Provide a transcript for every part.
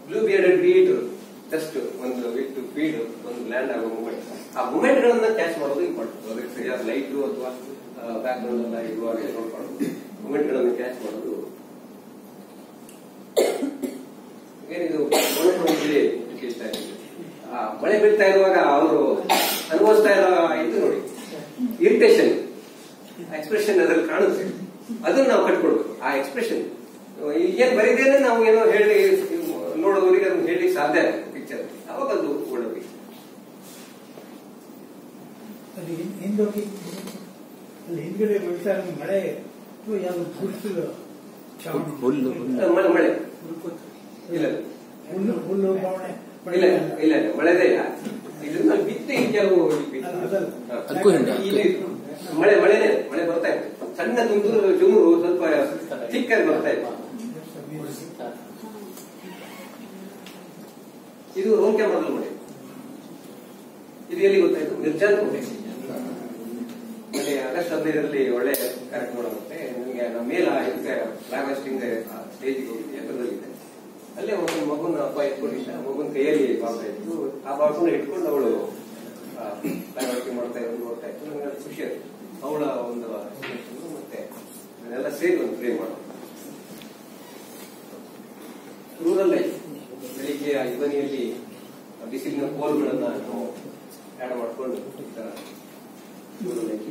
Blue bearded bee eater just ಒಂದು with feed ಒಂದು land ಆಗೋ ಮೂಮೆಂಟ್ ಆ ಮೂಮೆಂಟ್ ಗಳನ್ನ ಕ್ಯಾಚ್ ಮಾಡೋದು ಇಂಪಾರ್ಟೆಂಟ್ ಅದಕ್ಕೆ ಸರಿಯಾದ ಲೈಟ್ ಅಥವಾ ಬ್ಯಾಕ್ ಗ್ರೌಂಡ್ ಎಲ್ಲ ಇರುವಾಗ ನೋಡ್ಕೊಂಡು ಮೂಮೆಂಟ್ ಗಳನ್ನ ಕ್ಯಾಚ್ ಮಾಡೋದು ಏನಿದು ಮಳೆ ಬೆಳೆ ಬೀಳ್ತಾ ಇದೆ. ಆ ಮಳೆ ಬೀಳ್ತಾ ಇರುವಾಗ ಅವರು ಅನುಭವಿಸ್ತಾ ಇರೋ ಇದು ನೋಡಿ ಇರಿಟೇಷನ್ ಎಕ್ಸ್ಪ್ರೆಷನ್ ಅದ್ರಲ್ಲಿ ಕಾಣುತ್ತೆ ಅದನ್ನ ನಾವು ಕಟ್ಕೊಡ್ಬೇಕು ಆ ಎಕ್ಸ್ಪ್ರೆಷನ್ ಏನ್ ಬರೀದೇನೆ ನಾವು ಏನೋ ಹೇಳಿ ನೋಡೋರಿಗೆ ಅದನ್ನ ಹೇಳಿ ಸಾಧ್ಯ ಪಿಕ್ಚರ್ ಅವಾಗ ಅದು ಒಳ್ಳೆ picture. ಅದು ಹಿಂ- ಹಿಂದೋಗಿ ಅಲ್ಲಿ ಹಿಂದ್ಗಡೆ ಬೀಳ್ತಾ ಇರೋ ಮಳೆ ಅಥವಾ ಯಾವ್ದು ಗುಡಿಸಲು ಚಾವಣಿ ಹುಲ್ಲು ಹುಲ್ಲು ಆ, ಮಳೆ ಮಳೆ ಹುಲ್ಲು ಇಲ್ಲ ಹುಲ್ಲು ಹುಲ್ಲು ಬಾವಣೆ ಇಲ್ಲ ಇಲ್ಲ ಇಲ್ಲ ಮಳೆದೇ ಇಲ್ಲ ಇದನ್ನ ಬಿತ್ತೆ ಕೆಲವು ಬಿತ್ತು. ಅಲ್ಲ, ಅದಲ್ಲ. ಹಾ. ಅದಕ್ಕೂ ಹಿಂದೆ, ಅದಕ್ಕೂ. ಇಲ್ಲಿ ಮಳೆ ಮಳೆನೇ ಮಳೆ ಬರ್ತಾ ಇತ್ತು ಸಣ್ಣ ತುಂತುರು ಜುಮುರು ಸ್ವಲ್ಪ ಚಿಕ್ಕಾಗಿ ಬರ್ತಾ ಇತ್ತು ಇದು ರೋಲ್ ಕ್ಯಾಮ್ರಾದಲ್ಲಿ ಮಾಡಿ ಇದು ಎಲ್ಲಿ ಗೊತ್ತಾಯ್ತು ನಿರ್ಜಾನ್ ಕೋಟೆ ಅಲ್ಲಿ ಆಗಸ್ಟ್ ಹದಿನೈದರಲ್ಲಿ ಒಳ್ಳೆ ಕಾರ್ಯಕ್ರಮ ಆಗುತ್ತೆ ನಿಮಗೆ ನಮ್ಮ ಮೇಲ ಇದಕ್ಕೆ ಫ್ಲಾಗ್ ಹಾಸ್ಟಿಂಗ್ ಸ್ಟೇಜ್ಗೆ ಹೋಗಿ ಎತ್ತರದಲ್ಲಿದೆ ಅಲ್ಲೇ ಒಂದು ಮಗುನ ಅಪ್ಪ ಇಟ್ಕೊಂಡಿದ್ದ ಮಗುನ ಕೈಯಲ್ಲಿ ಬಾಬಾ ಇತ್ತು ಆ ಬಾಬುನ ಇಟ್ಕೊಂಡು ಅವಳು ಫ್ಲಾಗ್ ಹಾಸ್ಟಿಂಗ್ ಮಾಡ್ತಾ ಇರೋದು ನೋಡ್ತಾ ಇತ್ತು ನನಗೆ ಅದು ಖುಷಿ ಆಯ್ತು ಅವಳ ಒಂದು expression ಮತ್ತೆ ಅದನ್ನೆಲ್ಲ ಸೇರಿ ಒಂದು ಪ್ಲೇ ಮಾಡೋದು ರೂರಲ್ ಲೈಫ್ ಬೆಳಿಗ್ಗೆ ಆ ಯುವನಿಯಲ್ಲಿ ಬಿಸಿಲಿನ ಕೋಲ್ಗಳನ್ನ ನಾವು ಆಡ್ ಮಾಡ್ಕೊಂಡು ಈ ತರ ರೂರಲ್ ಲೈಫ್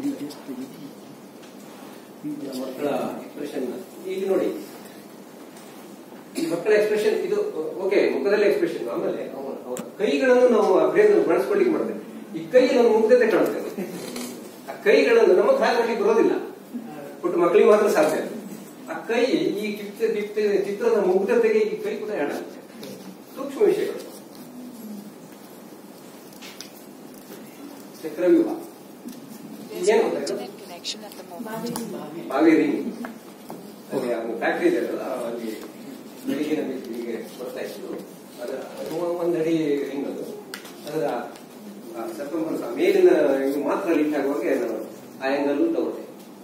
ಮಕ್ಕಳ ಎಕ್ಸ್ಪ್ರೆಷನ್ ಇಲ್ಲಿ ನೋಡಿ ಈ ಮಕ್ಕಳ ಎಕ್ಸ್ಪ್ರೆಷನ್ ಇದು ಓಕೆ ಮುಖದಲ್ಲಿ ಎಕ್ಸ್ಪ್ರೆಷನ್ ಆಮೇಲೆ ಅವರ ಅವರ ಕೈಗಳನ್ನು ನಾವು ಆ ಬ್ರೇನ್ ಬಳಸ್ಕೊಳ್ಳಿಕ್ಕೆ ಮಾಡ್ತೇವೆ ಈ ಕೈ ನಮ್ಮ ಮುಗ್ಧತೆ ಕಾಣ್ತೇವೆ ಆ ಕೈಗಳನ್ನು ನಮ್ಮ ಮಾಡ್ಲಿಕ್ಕೆ ಬರೋದಿಲ್ಲ ಪುಟ್ಟ ಮಕ್ಕಳಿಗೆ ಮಾತ್ರ ಸಾಧ್ಯ ಆ ಕೈ ಈ ಚಿತ್ರ ಚಿತ್ರ- ಚಿತ್ರದ ಮುಗ್ಧತೆಗೆ ಈ ಕೈ ಕೂಡ ಆ್ಯಡ್ ಆಗುತ್ತೆ ಸೂಕ್ಷ್ಮ ವಿಷಯಗಳು ಚಕ್ರವ್ಯೂಹ ಏನು ಗೊತ್ತಾಯ್ತು Internet connection at the moment. Haveri ಅಲ್ಲಿ ಒಂದು ಫ್ಯಾಕ್ಟ್ರಿ ಇದೆ ಅಲ್ಲ ಅಲ್ಲಿ ಬೆಳಿಗ್ಗಿನ ಬಿಸಿಲಿಗೆ ಬರ್ತಾ ಇತ್ತು ಅದರ ಒಂದು ಅಡಿ ರಿಂಗ್ ಅದು ಅದರ ಸೆಪ್ಟೆಂಬರ್ ಮೇಲಿನ ಇದು ಮಾತ್ರ ಲೀಕ್ ಆಗುವಾಗ ನಾನು ಆ ಆಂಗಲ್ ತಗೊಂಡೆ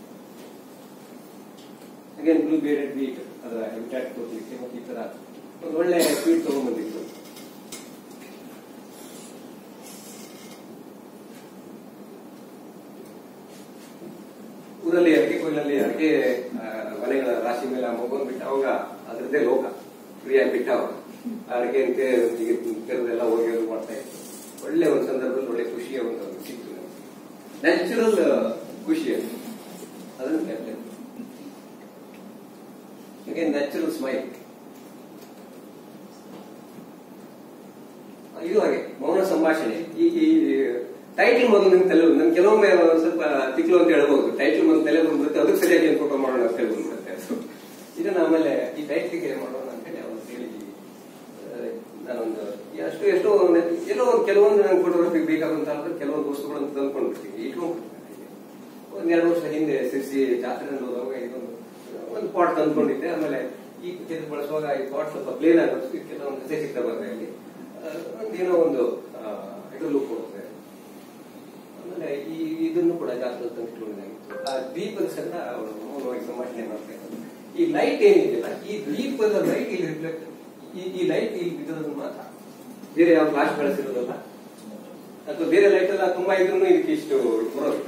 ಅಗೇನ್ ಬ್ಲೂ ಬೇಡೆಡ್ ಬೀಟ್ ಅದರ ಇಂಟ್ಯಾಕ್ಟ್ ಕೊಡ್ಲಿಕ್ಕೆ ಮತ್ತೆ ಈ ತರ ಒಂದು ಒಳ್ಳೆ ಸ್ವೀಟ್ ತಗೊಂಡ್ಬಂದಿತ್ತು ಊರಲ್ಲಿ ಅಡಿಕೆ ಕೊಯ್ಲಲ್ಲಿ ಅಡಿಕೆ ಆ, ಮನೆಗಳ ರಾಶಿ ಮೇಲೆ ಆ ಮಗುವನ್ನು ಬಿಟ್ಟ ಅವಾಗ ಅದ್ರದ್ದೇ ಲೋಕ ಫ್ರೀಯಾಗಿ ಬಿಟ್ಟ ಅವಾಗ ಆ ಅಡಿಕೆ ಕೆರದೆಲ್ಲ ಹೋಗಿ ಮಾಡ್ತಾ ಇತ್ತು ಒಳ್ಳೆ ಒಂದು ಸಂದರ್ಭದಲ್ಲಿ ಒಳ್ಳೆ ಖುಷಿಯ ಒಂದು ಸಿಕ್ತು ನ್ಯಾಚುರಲ್ ಖುಷಿ ಅದು ಅದನ್ನು ಕ್ಯಾಪ್ಟನ್ ಅಗೇನ್ ನ್ಯಾಚುರಲ್ ಸ್ಮೈಲ್ ಇದು ಹಾಗೆ ಮೌನ ಸಂಭಾಷಣೆ ಈ ಈ ಟೈಟಲ್ ಮೊದಲು ನಿಮ್ಗೆ ತಲೆ ನನ್ ಕೆಲವೊಮ್ಮೆ ಒಂದ್ ಸ್ವಲ್ಪ ತಿಕ್ಲು ಅಂತ ಹೇಳ್ಬೋದು ಟೈಟಲ್ ಮೊದಲು ತಲೆ ಬಂದ್ಬಿಡುತ್ತೆ ಅದಕ್ಕೆ ಸರಿಯಾಗಿ ಏನ್ ಫೋಟೋ ಮಾಡೋಣ ಅಂತ ಹೇಳಿ ಬಂದ್ಬಿಡುತ್ತೆ ಅದು. ಇದನ್ನ ಆಮೇಲೆ ಈ ಟೈಟ್ಲಿಗೆ ಮಾಡೋಣ ಅಂತ ಹೇಳಿ ಅವ್ರು ಹೇಳಿದ್ವಿ ನಾನೊಂದು ಅಷ್ಟು ಎಷ್ಟೋ ಒಂದು ಎಲ್ಲೋ ಒಂದು ಕೆಲವೊಂದು ನಂಗೆ ಫೋಟೋಗ್ರಫಿ ಬೇಕಾದಂತ ಅಂದ್ರೆ ಕೆಲವೊಂದು ವಸ್ತುಗಳನ್ನು ತಂದ್ಕೊಂಡ್ಬಿಡ್ತೀವಿ ಇಟ್ಕೊಂಡ್ಬಿಡ್ತೀನಿ ಒಂದ್ ಎರಡು ವರ್ಷ ಹಿಂದೆ ಸಿರ್ಸಿ ಜಾತ್ರೆ ಹೋದಾಗ ಇದೊಂದು ಒಂದು ಪಾಟ್ ತಂದ್ಕೊಂಡಿದ್ದೆ ಆಮೇಲೆ ಈ ಇದು ಬಳಸುವಾಗ ಈ ಪಾಟ್ ಸ್ವಲ್ಪ ಪ್ಲೇನ್ ಆಗೋದು ಕೆಲವೊಂದು ಕಥೆ ಚಿತ್ರ ಬಂದ್ರೆ ಅಲ್ಲಿ ಆ, ಒಂದ್ ಏನೋ ಒಂದು ಆ, ಇದು ಲುಕ್ ಕೊಡುತ್ತೆ ಆಮೇಲೆ ಈ ಇದನ್ನು ಕೂಡ ಜಾತ್ರೆ ತಂದಿಟ್ಕೊಂಡಿದ್ದಾಗಿತ್ತು ಆ ದೀಪದ ಸಣ್ಣ ಅವಳು ಮೌನವಾಗಿ ಸಂಭಾಷಣೆ ಮಾಡ್ತಾ ಇದ್ರು. ಈ ಲೈಟ್ ಏನಿದೆಯಲ್ಲ ಈ ದೀಪದ ಲೈಟ್ ಇಲ್ಲಿ ರಿಫ್ಲೆಕ್ಟ್ ಈ ಈ ಲೈಟ್ ಇಲ್ಲಿ ಬಿದ್ದೋದು ಮಾತ್ರ ಬೇರೆ ಯಾವ ಫ್ಲಾಶ್ ಬಳಸಿರೋದಲ್ಲ ಅಥವಾ ಬೇರೆ ಲೈಟ್ ಎಲ್ಲ ತುಂಬಾ ಇದ್ರೂ ಇದಕ್ಕೆ ಇಷ್ಟು ಬರೋದಿಲ್ಲ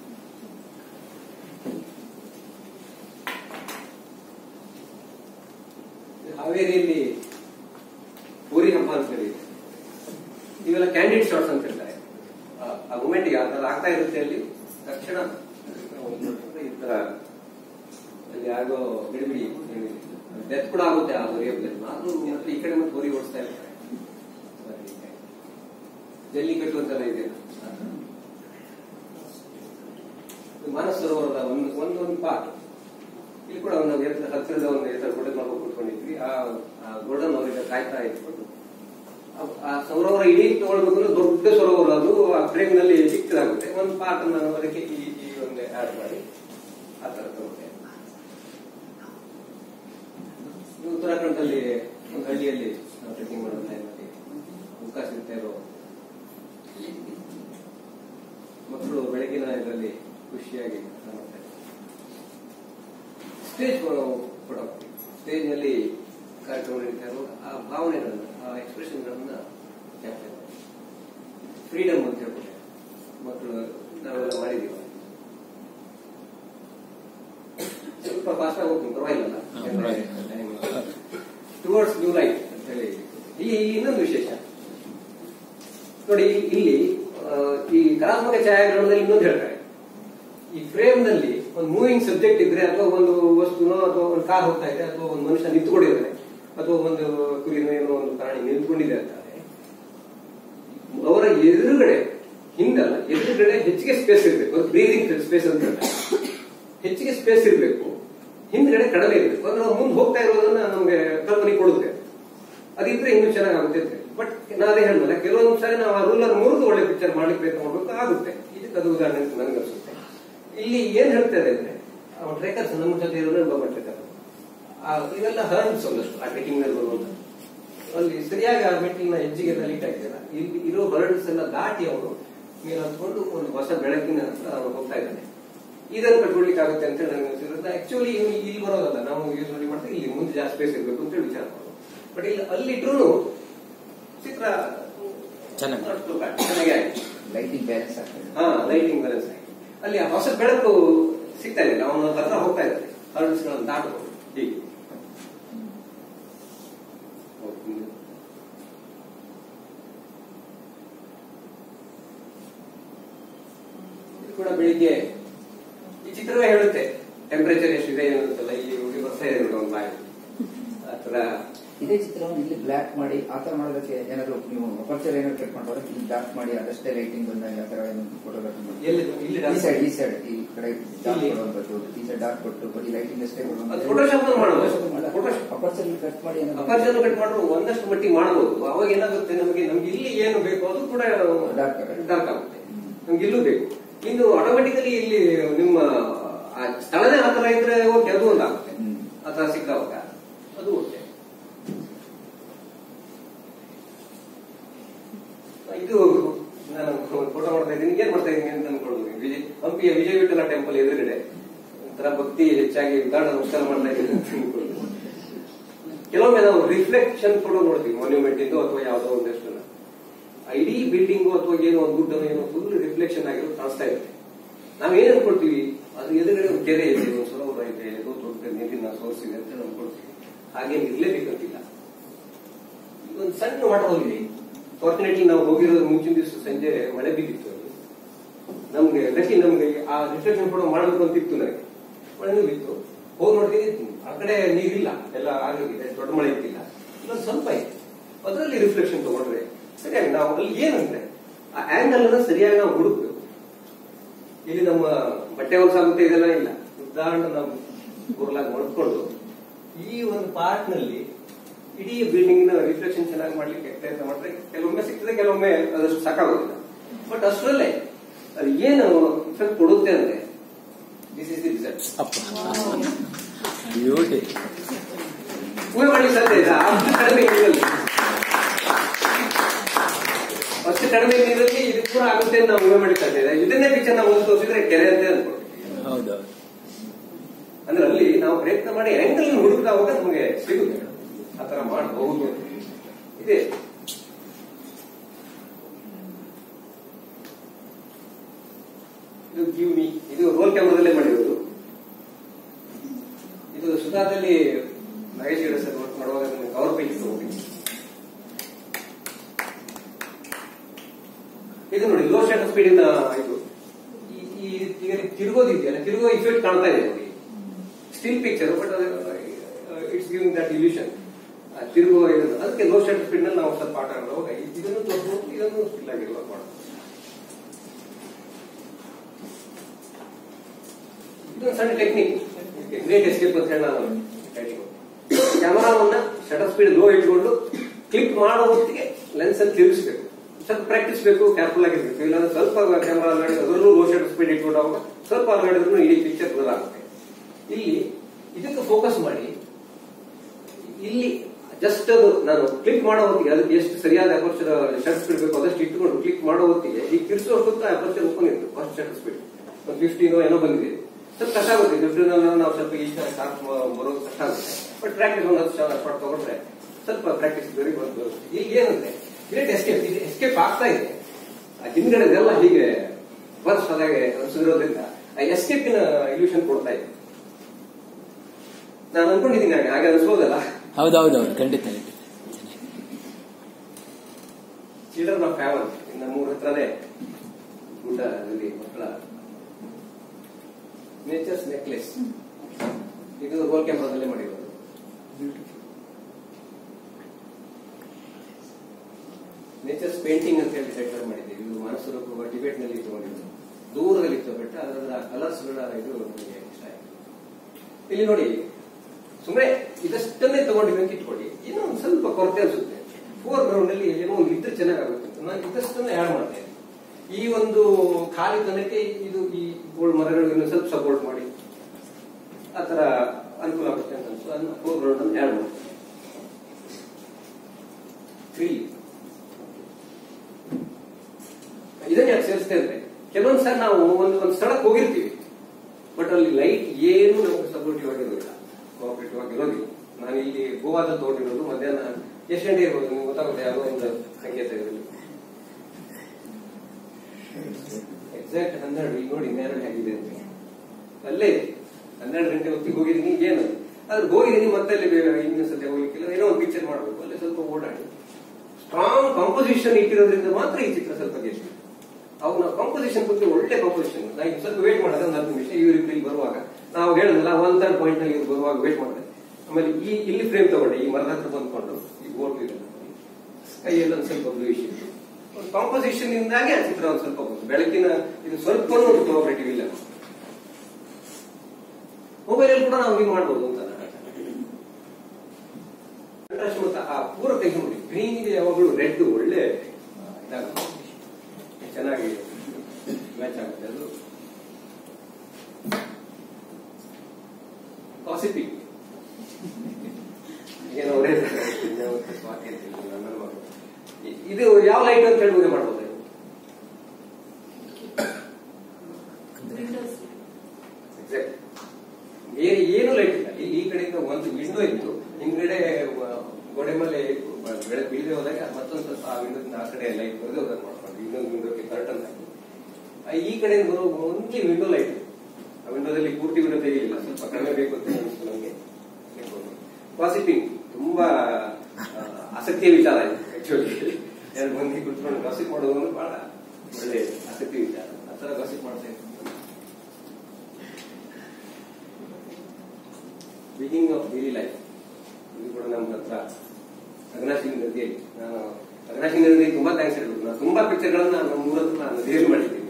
ಹಾವೇರಿಯಲ್ಲಿ ಊರಿ ಹಬ್ಬ ಅಂತ ಹೇಳಿ ಇವೆಲ್ಲ ಕ್ಯಾಂಡಿಡ್ ಶಾಟ್ಸ್ ಅಂತ ಹೇಳ್ತಾರೆ ಆ- ಆ ಮೂಮೆಂಟ್ಗೆ ಯಾವ್ದಾದ್ರು ಆಗ್ತಾ ಇರುತ್ತೆ ಅಲ್ಲಿ ತಕ್ಷಣ ಈ ತರ ಅಲ್ಲಿ ಆಗೋ ಬಿಡಿಬಿಡಿ ಡೆತ್ ಕೂಡ ಆಗುತ್ತೆ ಆ ಹೊರಿ ಹಬ್ಬದಲ್ಲಿ ಆದ್ರೂ ಮತ್ತೆ ಈ ಕಡೆ ಮತ್ತೆ ಹೊರಿ ಓಡಿಸ್ತಾ ಇರ್ತಾರೆ ಜಲ್ಲಿಕಟ್ಟು ಅಂತೆಲ್ಲ ಇದೆ ಮಾನಸ ಸರೋವರದ ಒಂದು ಒಂದೊಂದು ಪಾರ್ಟ್ ಇಲ್ಲಿ ಕೂಡ ಒಂದು ಎತ್ತರ ಹತ್ತಿರದ ಒಂದು ಎತ್ತರ ಗುಡ್ಡ ಮಾಡ್ಕೊಂಡು ಕೂತ್ಕೊಂಡಿದ್ವಿ ಆ ಗೋಲ್ಡನ್ ಅವರಿಗೆ ಕಾಯ್ತಾ ಇಟ್ಕೊಂಡು ಆ- ಆ ಸರೋವರ ಇಡೀ ತಗೊಳ್ಬೇಕು ಅಂದ್ರೆ ದೊಡ್ಡ ಸರೋವರ ಅದು ಆ ಫ್ರೇಮ್ ನಲ್ಲಿ ಚಿಕ್ಕದಾಗುತ್ತೆ ಒಂದು ಪಾರ್ಟ್ ನಾನು ಅದಕ್ಕೆ ಈ ಈ ಒಂದು ಆಡ್ ಮಾಡಿ ಆ ತರ ತಗೊಂಡೆ ಇದು ಉತ್ತರಾಖಂಡದಲ್ಲಿ ಒಂದು ಹಳ್ಳಿಯಲ್ಲಿ ನಾವು ಟ್ರೆಕ್ಕಿಂಗ್ ಮಾಡೋ ಟೈಮಲ್ಲಿ ಅವಕಾಶ ಇರ್ತಾ ಇರೋ ಮಕ್ಕಳು ಬೆಳಗಿನ ಇದರಲ್ಲಿ ಖುಷಿಯಾಗಿ ಮಾಡ್ತಾರೆ ಸ್ಟೇಜ್ ಕೂಡ ಸ್ಟೇಜ್ ನಲ್ಲಿ ಕಾರ್ಯಕ್ರಮ ನಡೀತಾ ಇರುವಾಗ ಆ ಭಾವನೆಗಳನ್ನ ಆ ಎಕ್ಸ್ಪ್ರೆಷನ್ಗಳನ್ನ ಕ್ಯಾಪ್ಚರ್ ಫ್ರೀಡಮ್ ಅಂತ ಹೇಳ್ಬಿಟ್ಟೆ ಮಕ್ಕಳು ನಾವೆಲ್ಲ ಮಾಡಿದೀವಿ ಸ್ವಲ್ಪ ಫಾಸ್ಟ್ ಆಗಿ ಹೋಗ್ತೀನಿ ಪರವಾಗಿಲ್ಲ ಹಾ, ಟುವರ್ಡ್ಸ್ ನ್ಯೂ ಲೈಫ್ ಅಂತ ಹೇಳಿ ಈ ಇನ್ನೊಂದು ವಿಶೇಷ ನೋಡಿ ಇಲ್ಲಿ ಆ, ಈ ಕಲಾತ್ಮಕ ಛಾಯಾಗ್ರಹಣದಲ್ಲಿ ಇನ್ನೊಂದು ಹೇಳ್ತಾರೆ ಈ ಫ್ರೇಮ್ ನಲ್ಲಿ ಒಂದು ಮೂವಿಂಗ್ ಸಬ್ಜೆಕ್ಟ್ ಇದ್ರೆ ಅಥವಾ ಒಂದು ವಸ್ತುನೋ ಅಥವಾ ಒಂದು ಕಾರ್ ಹೋಗ್ತಾ ಇದೆ ಅಥವಾ ಒಂದು ಮನುಷ್ಯ ನಿಂತ್ಕೊಂಡಿದ್ದಾರೆ ಅಥವಾ ಒಂದು ಕುರಿನೋ ಏನೋ ಒಂದು ಪ್ರಾಣಿ ನಿಂತ್ಕೊಂಡಿದೆ ಅಂತಾರೆ ಅವರ ಎದುರುಗಡೆ ಹಿಂದಲ್ಲ ಎದುರುಗಡೆ ಹೆಚ್ಚಿಗೆ ಸ್ಪೇಸ್ ಇರಬೇಕು ಅದು ಬ್ರೀದಿಂಗ್ ಸ್ಪೇಸ್ ಅಂತ ಹೇಳ್ತಾರೆ. ಹೆಚ್ಚಿಗೆ ಸ್ಪೇಸ್ ಇರಬೇಕು ಹಿಂದ್ಗಡೆ ಕಡಿಮೆ ಇರಬೇಕು ಅಂದ್ರೆ ನಾವು ಮುಂದೆ ಹೋಗ್ತಾ ಇರೋದನ್ನ ನಮಗೆ ಕಲ್ಪನೆ ಕೊಡುತ್ತೆ ಅದಿದ್ರೆ ಇನ್ನೂ ಚೆನ್ನಾಗುತ್ತೆ ಅಂತ ಬಟ್ ನಾವೇ ಹೇಳಲ್ಲ ಕೆಲವೊಂದು ಸಾರಿ ನಾವು ಆ ರೂಲರ್ ಮುರಿದು ಒಳ್ಳೆ ಪಿಕ್ಚರ್ ಮಾಡ್ಲಿಕ್ಕೆ ಪ್ರಯತ್ನ ಮಾಡ್ಬೇಕು ಆಗುತ್ತೆ ಇದಕ್ಕೆ ಅದು ಉದಾಹರಣೆ ಅಂತ ನನಗೆ ಅನ್ಸುತ್ತೆ ಇಲ್ಲಿ ಏನ್ ಹೇಳ್ತಾರೆ ಅಂದ್ರೆ ಅವ್ರ ಟ್ರೇಕರ್ಸ್ ನಮ್ಮ ಜೊತೆ ಇರೋದು ಒಬ್ಬ ಟ್ರೇಕರ್ ಇವೆಲ್ಲ ಹರ್ನ್ಸ್ ಒಂದಷ್ಟು ಆ ಟ್ರೆಕಿಂಗ್ ನಲ್ಲಿ ಬರುವಂತ ಅಲ್ಲಿ ಸರಿಯಾಗಿ ಆ ಮೆಟ್ಟಿನ ಹೆಜ್ಜಿಗೆ ಲೀಟ್ ಆಗಿದೆಯಲ್ಲ ಇಲ್ಲಿ ಇರೋ ಹರ್ಡ್ಸ್ ಎಲ್ಲ ದಾಟಿ ಅವರು ಮೇಲೆ ಹತ್ಕೊಂಡು ಒಂದು ಹೊಸ ಬೆಳಕಿನ ಹತ್ರ ಅವ್ನು ಹೋಗ್ತಾ ಇದ್ದಾನೆ ಇದನ್ನು ಕಟ್ಕೊಳ್ಲಿಕ್ಕೆ ಆಗುತ್ತೆ ಅಂತ ಹೇಳಿ ನನಗೆ ಅನ್ಸಿರುತ್ತೆ ಆಕ್ಚುಲಿ ಇಲ್ಲಿ ಬರೋದಲ್ಲ ನಾವು ಯೂಸ್ ಮಾಡಿ ಮಾಡ್ತೀವಿ ಇಲ್ಲಿ ಮುಂದೆ ಜಾಸ್ತಿ ಸ್ಪೇಸ್ ಇರಬೇಕು ಅಂತ ಹೇಳಿ ವಿಚಾರ ಮಾಡೋದು ಬಟ್ ಇಲ್ಲಿ ಅಲ್ಲಿಟ್ರು ಚಿತ್ರ ಚೆನ್ನಾಗಿ. ಅಷ್ಟು ಚೆನ್ನಾಗಿ ಆಯ್ತು ಲೈಟಿಂಗ್ ಬ್ಯಾಲೆನ್ಸ್ ಆಗ್ತದೆ ಹಾ ಲೈಟಿಂಗ್ ಬ್ಯಾಲೆನ್ಸ್ ಆಗಿ ಅಲ್ಲಿ ಆ ಹೊಸ ಬೆಳಕು ಸಿಗ್ತಾ ಇದೆ ಅವನ ಹತ್ರ ಹೋಗ್ತಾ ಇದ್ದಾನೆ ಹರ್ಡ್ಸ್ ಗಳನ್ನು ದಾಟಬಹುದು ಹೀಗೆ ಹೌದು. ಇದು ಕೂಡ ಬೆಳಿಗ್ಗೆ ಈ ಚಿತ್ರವೇ ಹೇಳುತ್ತೆ ಟೆಂಪರೇಚರ್ ಎಷ್ಟಿದೆ ಏನು ಅಂತಲ್ಲ ಇಲ್ಲಿ ಹುಡುಗಿ ಬರ್ತಾ ಇದೆ ನೋಡಿ ಒಂದು ಬಾಯಿ ಆ ತರ ಇದೇ ಚಿತ್ರವನ್ನು ಇಲ್ಲಿ ಬ್ಲಾಕ್ ಮಾಡಿ ಆ ತರ ಮಾಡೋದಕ್ಕೆ ಏನಾದ್ರು ನೀವು ಅಪರ್ಚರ್ ಏನಾದ್ರು ಕಟ್ ಮಾಡೋದ್ರೆ ಇಲ್ಲಿ ಬ್ಲಾಕ್ ಮಾಡಿ ಅದಷ್ಟೇ ಲೈಟಿಂಗ್ ಬಂದಾಗ ಆ ತರ ಫೋಟೋಗ್ರಾಫಿ ಮಾಡಿ ಎಲ್ಲಿ ಇಲ್ಲಿ ಈ ಸೈಡ್ ಈ ಸೈಡ್ ಈ ಕಡೆ ಡಾರ್ಕ್ ಇಲ್ಲಿ? ಕೊಡುವಂಥದ್ದು ಈ ಸೈಡ್ ಡಾರ್ಕ್ ಕೊಟ್ಟು ಬರೀ ಲೈಟಿಂಗ್ ಅಷ್ಟೇ ಅದು Photoshop ಅಲ್ಲಿ ಮಾಡ್ಬೋದು. Photoshop. ಅಪರ್ಚರ್ ಕಟ್ ಮಾಡಿ ಏನಾದ್ರು ಅಪರ್ಜನ್ ಕಟ್ ಮಾಡಿದ್ರು ಒಂದಷ್ಟು ಮಟ್ಟಿಗೆ ಮಾಡಬಹುದು ಅವಾಗ ಏನಾಗುತ್ತೆ ನಮಗೆ ನಮ್ಗೆ ಇಲ್ಲಿ ಏನು ಬೇಕು ಅದು ಕೂಡ Dark ಆಗುತ್ತೆ. ಡಾರ್ಕ್ ಆಗುತ್ತೆ ನಮ್ಗೆ ಇಲ್ಲೂ ಬೇಕು ಇನ್ನು ಆಟೋಮೆಟಿಕಲಿ ಇಲ್ಲಿ ನಿಮ್ಮ ಆ ಸ್ಥಳನೇ ಆ ತರ ಇದ್ರೆ ಓಕೆ ಅದು ಒಂದು ಆಗುತ್ತೆ ಹ್ಮ್. ಆ ತರ ಸಿಕ್ಕಾವಾಗ ಅದು ಓಕೆ ಇದು ನಾನು ಫೋಟೋ ಮಾಡ್ತಾ ಇದ್ದೀನಿ ಏನ್ ಮಾಡ್ತಾ ಇದ್ದೀನಿ ಅಂತ ಅನ್ಕೊಳ್ಳೋದು ವಿಜಯ್ ಹಂಪಿಯ ವಿಜಯ ವಿಠಲ ಟೆಂಪಲ್ ಎದುರುಗಡೆ ಒಂಥರ ಭಕ್ತಿ ಹೆಚ್ಚಾಗಿ ಉದಾಟ ನಮಸ್ಕಾರ ಮಾಡ್ತಾ ಇದ್ದೀನಿ ಅಂತ ಅನ್ಕೊಳ್ಳೋದು ಕೆಲವೊಮ್ಮೆ ನಾವು ರಿಫ್ಲೆಕ್ಷನ್ ಫೋಟೋ ನೋಡ್ತೀವಿ ಮಾನ್ಯುಮೆಂಟ್ ಇಂದು ಅಥವಾ ಯಾವುದೋ ಒಂದಷ್ಟು ಇಡೀ ಬಿಲ್ಡಿಂಗು ಅಥವಾ ಏನೋ ಒಂದು ಗುಡ್ಡ ಏನೋ ಫುಲ್ ರಿಫ್ಲೆಕ್ಷನ್ ಆಗಿರೋದು ಕಾಣಿಸ್ತಾ ಇರುತ್ತೆ ನಾವ್ ಏನ್ ಅನ್ಕೊಳ್ತೀವಿ ಅದು ಎದುರುಗಡೆ ಒಂದು ಕೆರೆ ಇದೆ ಒಂದು ಸರೋವರ ಇದೆ ಏನೋ ದೊಡ್ಡ ನೀರಿನ ಸೋರ್ಸ್ ಇದೆ ಅಂತ ಅನ್ಕೊಳ್ತೀವಿ ಹಾಗೇನು ಇರ್ಲೇಬೇಕಂತಿಲ್ಲ ಒಂದು ಸಣ್ಣ ವಾಟರ್ ಇದೆ ಫಾರ್ಚುನೇಟ್ಲಿ ನಾವು ಹೋಗಿರೋದು ಮುಂಚಿನ ದಿವಸ ಸಂಜೆ ಮಳೆ ಬಿದ್ದಿತ್ತು ಅಲ್ಲಿ. ನಮ್ಗೆ ಲಕ್ಕಿ ನಮ್ಗೆ ಆ ರಿಫ್ಲೆಕ್ಷನ್ ಫೋಟೋ ಮಾಡಬೇಕು ಅಂತ ಇತ್ತು ನನಗೆ ಮಳೆನೂ ಬಿತ್ತು ಹೋಗಿ ನೋಡ್ತೀನಿ ಆ ಕಡೆ ನೀರಿಲ್ಲ ಎಲ್ಲ ಆಗೋಗಿದೆ ದೊಡ್ಡ ಮಳೆ ಇದ್ದಿಲ್ಲ ಇಲ್ಲೊಂದು ಸ್ವಲ್ಪ ಇತ್ತು ಅದರಲ್ಲಿ ರಿಫ್ಲೆಕ್ಷನ್ ತಗೊಂಡ್ರೆ ಸರಿಯಾಗಿ ನಾವು ಅಲ್ಲಿ ಏನಂದ್ರೆ ಆ ಆಂಗಲ್ ಅನ್ನ ಸರಿಯಾಗಿ ನಾವು ಹುಡುಕ್ಬೇಕು ಇಲ್ಲಿ ನಮ್ಮ ಬಟ್ಟೆ ಹೊಲಸಾಗುತ್ತೆ ಇದೆಲ್ಲ ಇಲ್ಲ ಉದಾಹರಣೆ ನಾವು ಊರ್ಲಾಗಿ ನೋಡ್ಕೊಂಡು ಈ ಒಂದು ಪಾರ್ಟ್ ನಲ್ಲಿ ಇಡೀ ಬಿಲ್ಡಿಂಗ್ ನ ರಿಫ್ಲೆಕ್ಷನ್ ಚೆನ್ನಾಗಿ ಮಾಡ್ಲಿಕ್ಕೆ ಪ್ರಯತ್ನ ಮಾಡಿದ್ರೆ ಕೆಲವೊಮ್ಮೆ ಸಿಗ್ತದೆ ಕೆಲವೊಮ್ಮೆ ಅದಷ್ಟು ಸಾಕಾಗೋದಿಲ್ಲ ಬಟ್ ಅಷ್ಟರಲ್ಲೇ ಅದು ಏನು ಇಫೆಕ್ಟ್ ಕೊಡುತ್ತೆ ಅಂದ್ರೆ this is the result beauty ಊಹೆ ಮಾಡ್ಲಿಕ್ಕೆ ಸಾಧ್ಯ ಇಲ್ಲ ಅಷ್ಟು ಕಡಿಮೆ ನೀರಲ್ಲಿ ಅಷ್ಟು ಕಡಿಮೆ ನೀರಲ್ಲಿ ಇದು ಕೂಡ ಆಗುತ್ತೆ ಅಂತ ನಾವು ಊಹೆ ಮಾಡ್ಲಿಕ್ಕೆ ಸಾಧ್ಯ ಇದೆ ಇದನ್ನೇ ಪಿಕ್ಚರ್ ನಾವು ಒಂದು ತೋರಿಸಿದ್ರೆ ಕೆರೆ ಅಂತ ಅನ್ಕೊಳ್ತೀವಿ ಹೌದು ಅಂದ್ರೆ ಅಲ್ಲಿ ನಾವು ಪ್ರಯತ್ನ ಮಾಡಿ ಆಂಗಲ್ ಹುಡುಕಾವಾಗ ನಮಗೆ ಸಿಗುತ್ತೆ ಆ ತರ ಮಾಡಬಹುದು ಇದೆ ಇದು ಗಿವ್ ಮಿ ಇದು ರೋಲ್ ಕ್ಯಾಮ್ರಾದಲ್ಲೇ ಮಾಡಿರೋದು ಇದು ಸುಧಾದಲ್ಲಿ ನಾಗೇಶ್ ಗೌಡ ಸರ್ ವರ್ಕ್ ಮಾಡುವಾಗ ನನಗೆ ಕವರ್ ಪೇಜ್ ತಗೊಂಡಿದ್ದೀನಿ ಇದು ನೋಡಿ ಲೋ ಶಟರ್ ಸ್ಪೀಡ್ ಇಂದ ಇದು ಈ- ಈ ಈಗ ತಿರುಗೋದಿದೆಯಲ್ಲ ತಿರುಗೋ ಇಫೆಕ್ಟ್ ಕಾಣ್ತಾ ಇದೆ ನೋಡಿ still picture but it's giving that illusion ತಿರುಗುವ ಇದನ್ನು ಅದಕ್ಕೆ ಲೋ ಶಟರ್ ಸ್ಪೀಡ್ ನಲ್ಲಿ ನಾವು ಸ್ವಲ್ಪ ಆಟ ಆಡುವಾಗ ಇದನ್ನು ತೋರಿಸ್ಬೋದು ಇದನ್ನು ಸ್ಟಿಲ್ ಆಗಿ ವರ್ಕ್ ಮಾಡೋದು ಇದೊಂದು ಸಣ್ಣ ಟೆಕ್ನಿಕ್ ಗ್ರೇಟ್ ಎಸ್ಕೇಪ್ ಅಂತ ಹೇಳಿ ನಾನು ಕ್ಯಾಮರಾವನ್ನ ಶಟರ್ ಸ್ಪೀಡ್ ಲೋ ಇಟ್ಕೊಂಡು ಕ್ಲಿಕ್ ಮಾಡೋ ಹೊತ್ತಿಗೆ ಲೆನ್ಸ್ ಅಲ್ಲಿ ತಿರುಗಿಸ್ಬೇಕು ಸ್ವಲ್ಪ ಪ್ರಾಕ್ಟೀಸ್ ಬೇಕು ಕೇರ್ಫುಲ್ ಆಗಿರ್ಬೇಕು ಇಲ್ಲಾಂದ್ರೆ ಸ್ವಲ್ಪ ಕ್ಯಾಮರಾ ಅಲ್ಲಾಡಿ ಅದರಲ್ಲೂ ಲೋ ಶಟರ್ ಸ್ಪೀಡ್ ಇಟ್ಕೊಂಡಾಗ ಸ್ವಲ್ಪ ಅಲ್ಲಾಡಿದ್ರು ಇಡೀ ಪಿಕ್ಚರ್ ಬ್ಲರ್ ಆಗುತ್ತೆ ಇಲ್ಲಿ ಇದಕ್ಕೆ ಫೋಕಸ್ ಮಾಡಿ ಇಲ್ಲಿ ಜಸ್ಟ್ ಅದು ನಾನು ಕ್ಲಿಕ್ ಮಾಡೋ ಹೊತ್ತಿಗೆ ಅದಕ್ಕೆ ಎಷ್ಟು ಸರಿಯಾದ ಅಪರ್ಚರ್ ಶಟರ್ ಸ್ಪೀಡ್ ಬೇಕು ಅದಷ್ಟು ಇಟ್ಕೊಂಡು ಕ್ಲಿಕ್ ಮಾಡೋ ಹೊತ್ತಿಗೆ ಈಗ ತಿರ್ಸೋ ಹೊತ್ತು ಅಪರ್ಚರ್ ಓಪನ್ ಇರುತ್ತೆ ಫಸ್ಟ್ ಶಟರ್ ಸ್ಪೀಡ್ ಒಂದು ಫಿಫ್ಟೀನೋ ಏನೋ ಬಂದಿದೆ ಸ್ವಲ್ಪ ಕಷ್ಟ ಆಗುತ್ತೆ ಫಿಫ್ಟೀನ್ ನಾವು ಸ್ವಲ್ಪ ಈ ತರ ಸಾಕು ಬರೋದು ಕಷ್ಟ ಆಗುತ್ತೆ ಬಟ್ ಪ್ರಾಕ್ಟೀಸ್ ಒಂದು ಹತ್ತು ಶಾರ್ಟ್ ತಗೊಂಡ್ರೆ ಸ್ವಲ್ಪ ಪ್ರಾಕ್ಟೀಸ್ ಇದ್ದವರಿಗೆ ಬಂದು ಇಲ್ಲಿ ಏನಂದ್ರೆ ಗ್ರೇಟ್ ಎಸ್ಕೇಪ್ ಇದು ಎಸ್ಕೇಪ್ ಆಗ್ತಾ ಇದೆ ಆ ಹಿಂದ್ಗಡೆದೆಲ್ಲ ಹೀಗೆ ಬರ್ಸ್ ಆದಾಗೆ ಅನಿಸಿರೋದ್ರಿಂದ ಆ ಎಸ್ಕೇಪಿನ ಇಲ್ಯೂಷನ್ ಕೊಡ್ತಾ ಇದೆ ನಾನು ಅನ್ಕೊಂಡಿದ್ದೀನಿ ಹಾಗೆ ಹಾಗೆ ಅನಿಸ್ಬೋದಲ್ಲ ಹೌದೌದೌದು ಖಂಡಿತ ಖಂಡಿತ ಚಿಲ್ಡ್ರನ್ ಆಫ್ ಹ್ಯಾವನ್ ಇನ್ನು ಮೂರ್ ಹತ್ರನೇ ಗುಡ್ಡದಲ್ಲಿ ಮಕ್ಕಳ ನೇಚರ್ಸ್ ನೆಕ್ಲೆಸ್ ಇದು ರೋಲ್ ಕ್ಯಾಮ್ರಾದಲ್ಲೇ ಮಾಡಿರೋದು ನೇಚರ್ಸ್ ಪೇಂಟಿಂಗ್ ಅಂತ ಹೇಳಿ ಟೈಟಲ್ ಮಾಡಿದ್ದೀವಿ ಇದು ಮನಸ್ಸು ಡಿಬೇಟ್ ನಲ್ಲಿ ತಗೊಂಡಿದ್ದು ದೂರದಲ್ಲಿ ಇತ್ತು ಬೆಟ್ಟ ಅದರ ಕಲರ್ಸ್ ಗಳ ಇದು ನನಗೆ ಇಷ್ಟ ಆಯ್ತು ಇಲ್ಲಿ ನೋಡಿ ಸುಮ್ಮನೆ ಇದಷ್ಟನ್ನೇ ತಗೊಂಡಿವಿ ಅಂತ ಇಟ್ಕೊಳ್ಳಿ ಇನ್ನೂ ಒಂದು ಸ್ವಲ್ಪ ಕೊರತೆ ಅನ್ಸುತ್ತೆ ಫೋರ್ ಗ್ರೌಂಡ್ ಅಲ್ಲಿ ಏನೋ ಒಂದು ಇದ್ರೆ ಚೆನ್ನಾಗಾಗುತ್ತೆ ಅಂತ ನಾನು ಇದಷ್ಟನ್ನೇ ಆಡ್ ಮಾಡ್ತೇನೆ ಈ ಒಂದು ಖಾಲಿ ತನಕ್ಕೆ ಇದು ಈ ಗೋಲ್ಡ್ ಮರಗಳು ಇನ್ನೊಂದು ಸ್ವಲ್ಪ ಸಪೋರ್ಟ್ ಮಾಡಿ ಆ ತರ ಅನುಕೂಲ ಆಗುತ್ತೆ ಅಂತ ಅನ್ಸು ಅದನ್ನ ಫೋರ್ ಗ್ರೌಂಡ್ ಅನ್ನು ಆಡ್ ಮಾಡ್ತೇನೆ ತ್ರೀ ಇದನ್ನ ಯಾಕೆ ಸೇರಿಸ್ತೇ ಅಂದ್ರೆ ಕೆಲವೊಂದ್ ಸಲ ನಾವು ಒಂದು ಒಂದು ಸ್ಥಳಕ್ಕೆ ಹೋಗಿರ್ತೀವಿ ಬಟ್ ಅಲ್ಲಿ ಲೈಟ್ ಏನು ನಮಗೆ ಸಪೋರ್ಟಿವ್ ಆಗಿರೋದಿಲ್ಲ ಕೋಆಪರೇಟಿವ್ ಆಗಿರೋದಿಲ್ಲ ನಾನು ಇಲ್ಲಿ ಗೋವಾದಲ್ಲಿ ತಗೊಂಡಿರೋದು ಮಧ್ಯಾಹ್ನ ಎಷ್ಟು ಗಂಟೆ ಇರ್ಬೋದು ನಿಮ್ಗೆ ಗೊತ್ತಾಗುತ್ತೆ ಯಾವುದೋ ಒಂದು ಸಂಕೇತ ಇರಲಿ ಎಕ್ಸಾಕ್ಟ್ ಹನ್ನೆರಡು ಈಗ ನೋಡಿ ನೇರಳೆ ಆಗಿದೆ ಅಂತ ಅಲ್ಲೇ ಇದೆ. ಹನ್ನೆರಡು ಗಂಟೆ ಹೊತ್ತಿಗೆ ಹೋಗಿದ್ದೀನಿ ಏನು ಅದ್ರ ಹೋಗಿದ್ದೀನಿ ಮತ್ತೆ ಅಲ್ಲಿ ಬೇ- ಇನ್ನೊಂದು ಸತಿ ಹೋಗ್ಲಿಕ್ಕಿಲ್ಲ ಏನೋ ಒಂದು ಪಿಕ್ಚರ್ ಮಾಡಬೇಕು ಅಲ್ಲಿ ಸ್ವಲ್ಪ ಓಡಾಡಿ ಸ್ಟ್ರಾಂಗ್ ಕಾಂಪೋಸಿಷನ್ ಇಟ್ಟಿರೋದ್ರಿಂದ ಮಾತ್ರ ಈ ಚಿತ್ರ ಸ್ವಲ್ಪ ಗೆದ್ದು ಅವ್ನ ಕಾಂಪೋಸಿಷನ್ ಬಗ್ಗೆ ಒಳ್ಳೆ ಕಾಂಪೋಸಿಷನ್ ನಾನು ಸ್ವಲ್ಪ ವೇಟ್ ಮಾಡಿದೆ ಒಂದು ಹತ್ತು ನಿಮಿಷ ಇವ್ರು ಇಲ್ಲಿ ಬರುವಾಗ ನಾವು ಹೇಳಿದ್ನಲ್ಲ ಒನ್ ಥರ್ಡ್ ಪಾಯಿಂಟ್ ನಲ್ಲಿ ಇವ್ರು ಬರುವಾಗ ವೇಟ್ ಮಾಡಿದೆ ಆಮೇಲೆ ಈ ಇಲ್ಲಿ ಫ್ರೇಮ್ ತಗೊಂಡೆ ಈ ಮರದ ಹತ್ರ ಬಂದ್ಕೊಂಡು ಈ ಬೋಟ್ ಇದೆ ಕೈಯಲ್ಲಿ ಒಂದು ಸ್ವಲ್ಪ ಬ್ಲೂಯಿಶ್ ಇತ್ತು ಒಂದು ಕಾಂಪೋಸಿಷನ್ ಇಂದಾಗೆ ಆ ಚಿತ್ರ ಒಂದು ಸ್ವಲ್ಪ ಬಂತು ಬೆಳಕಿನ ಇದು ಸ್ವಲ್ಪ ಒಂದು ಕೋಆಪರೇಟಿವ್ ಇಲ್ಲ ಮೊಬೈಲ್ ಅಲ್ಲಿ ಕೂಡ ನಾವು ಹಿಂಗ್ ಮಾಡ್ಬೋದು ಅಂತ ಕಾಂಟ್ರಾಸ್ಟ್ ಮತ್ತು ಆ ಪೂರ ತೆಗೆದು ನೋಡಿ ಗ್ರೀನ್ ಇದೆ ಯಾವಾಗಲೂ ರೆಡ್ ಒಳ್ಳೆ ಆ, ಇದಾಗುತ್ತೆ ಚೆನ್ನಾಗಿ ಮ್ಯಾಚ್ ಆಗುತ್ತೆ ಅದು ಪಾಸಿಟಿವ್ ಏನೋ ಅವರೇ ಸ್ವಾತಿ ಅಂತ ಹೇಳಿ ನನ್ನ ಮಗಳು. ಇ- ಇದು ಯಾವ ಲೈಟ್ ಅಂತ ಹೇಳಿ ಊಹೆ ಮಾಡ್ಬೋದು ಎಕ್ಸಾಕ್ಟ್ ಬೇರೆ ಏನು ಲೈಟ್ ಇಲ್ಲ ಇಲ್ಲಿ ಈ ಕಡೆಯಿಂದ ಒಂದು ವಿಂಡೋ ಇತ್ತು ಹಿಂದ್ಗಡೆ ವ- ಗೋಡೆ ಮೇಲೆ ಬೆಳಕು ಬೀಳದೆ ಹೋದಾಗ ಮತ್ತೊಂದು ಸ್ವಲ್ಪ ಆ ವಿಂಡೋದಿಂದ ಆ ಕಡೆ ಲೈಟ್ ಬರದೆ ಹೋದಾಗ ಮಾಡ್ಕೊಂಡು ಇನ್ನೊಂದು ವಿಂಡೋಗೆ ಕರ್ಟನ್ ಹಾಕಿ ಆ ಈ ಕಡೆಯಿಂದ ಬರೋ ಒಂದ್ಲಿ ವಿಂಡೋ ಲೈಟ್ ಆ ವಿಂಡೋದಲ್ಲಿ ಪೂರ್ತಿ ವಿಂಡೋ ತೆಗಿಲಿಲ್ಲ ಸ್ವಲ್ಪ ಕಡಿಮೆ ಬೇಕು ಅಂತ ಅನಿಸ್ತು ನಮಗೆ ಪಾಸಿಟಿವ್ ತುಂಬಾ ಆ, ಆಸಕ್ತಿಯ ವಿಚಾರ ಇದು ಆಕ್ಚುಲಿ ಎರಡು ಮಂದಿ ಕುತ್ಕೊಂಡು ಗಾಸಿಪ್ ಮಾಡೋದು ಅಂದ್ರೆ ಬಹಳ ಒಳ್ಳೆ ಆಸಕ್ತಿ ವಿಚಾರ ಆ ತರ ಗಾಸಿಪ್ ಮಾಡ್ತಾ ಇದ್ದೀನಿ ಬಿಗಿನಿಂಗ್ ಆಫ್ ಡೈಲಿ ಲೈಫ್ ಇದು ಕೂಡ ನಮ್ಮ ಹತ್ರ ಅಗ್ನಾಸಿಂಗ್ ನದಿಯಲ್ಲಿ ನಾನು ಅಗ್ನಾಸಿಂಗ್ ನದಿಯಲ್ಲಿ ತುಂಬಾ ಥ್ಯಾಂಕ್ಸ್ ಹೇಳ್ಬೇಕು ನಾನು ತುಂಬಾ ಪಿಕ್ಚರ್ಗಳನ್ನ ನಮ್ಮ ಊರ ಹತ್ರ ನಾನು ನದಿಯಲ್ಲಿ ಮಾಡಿದ್ದೀನಿ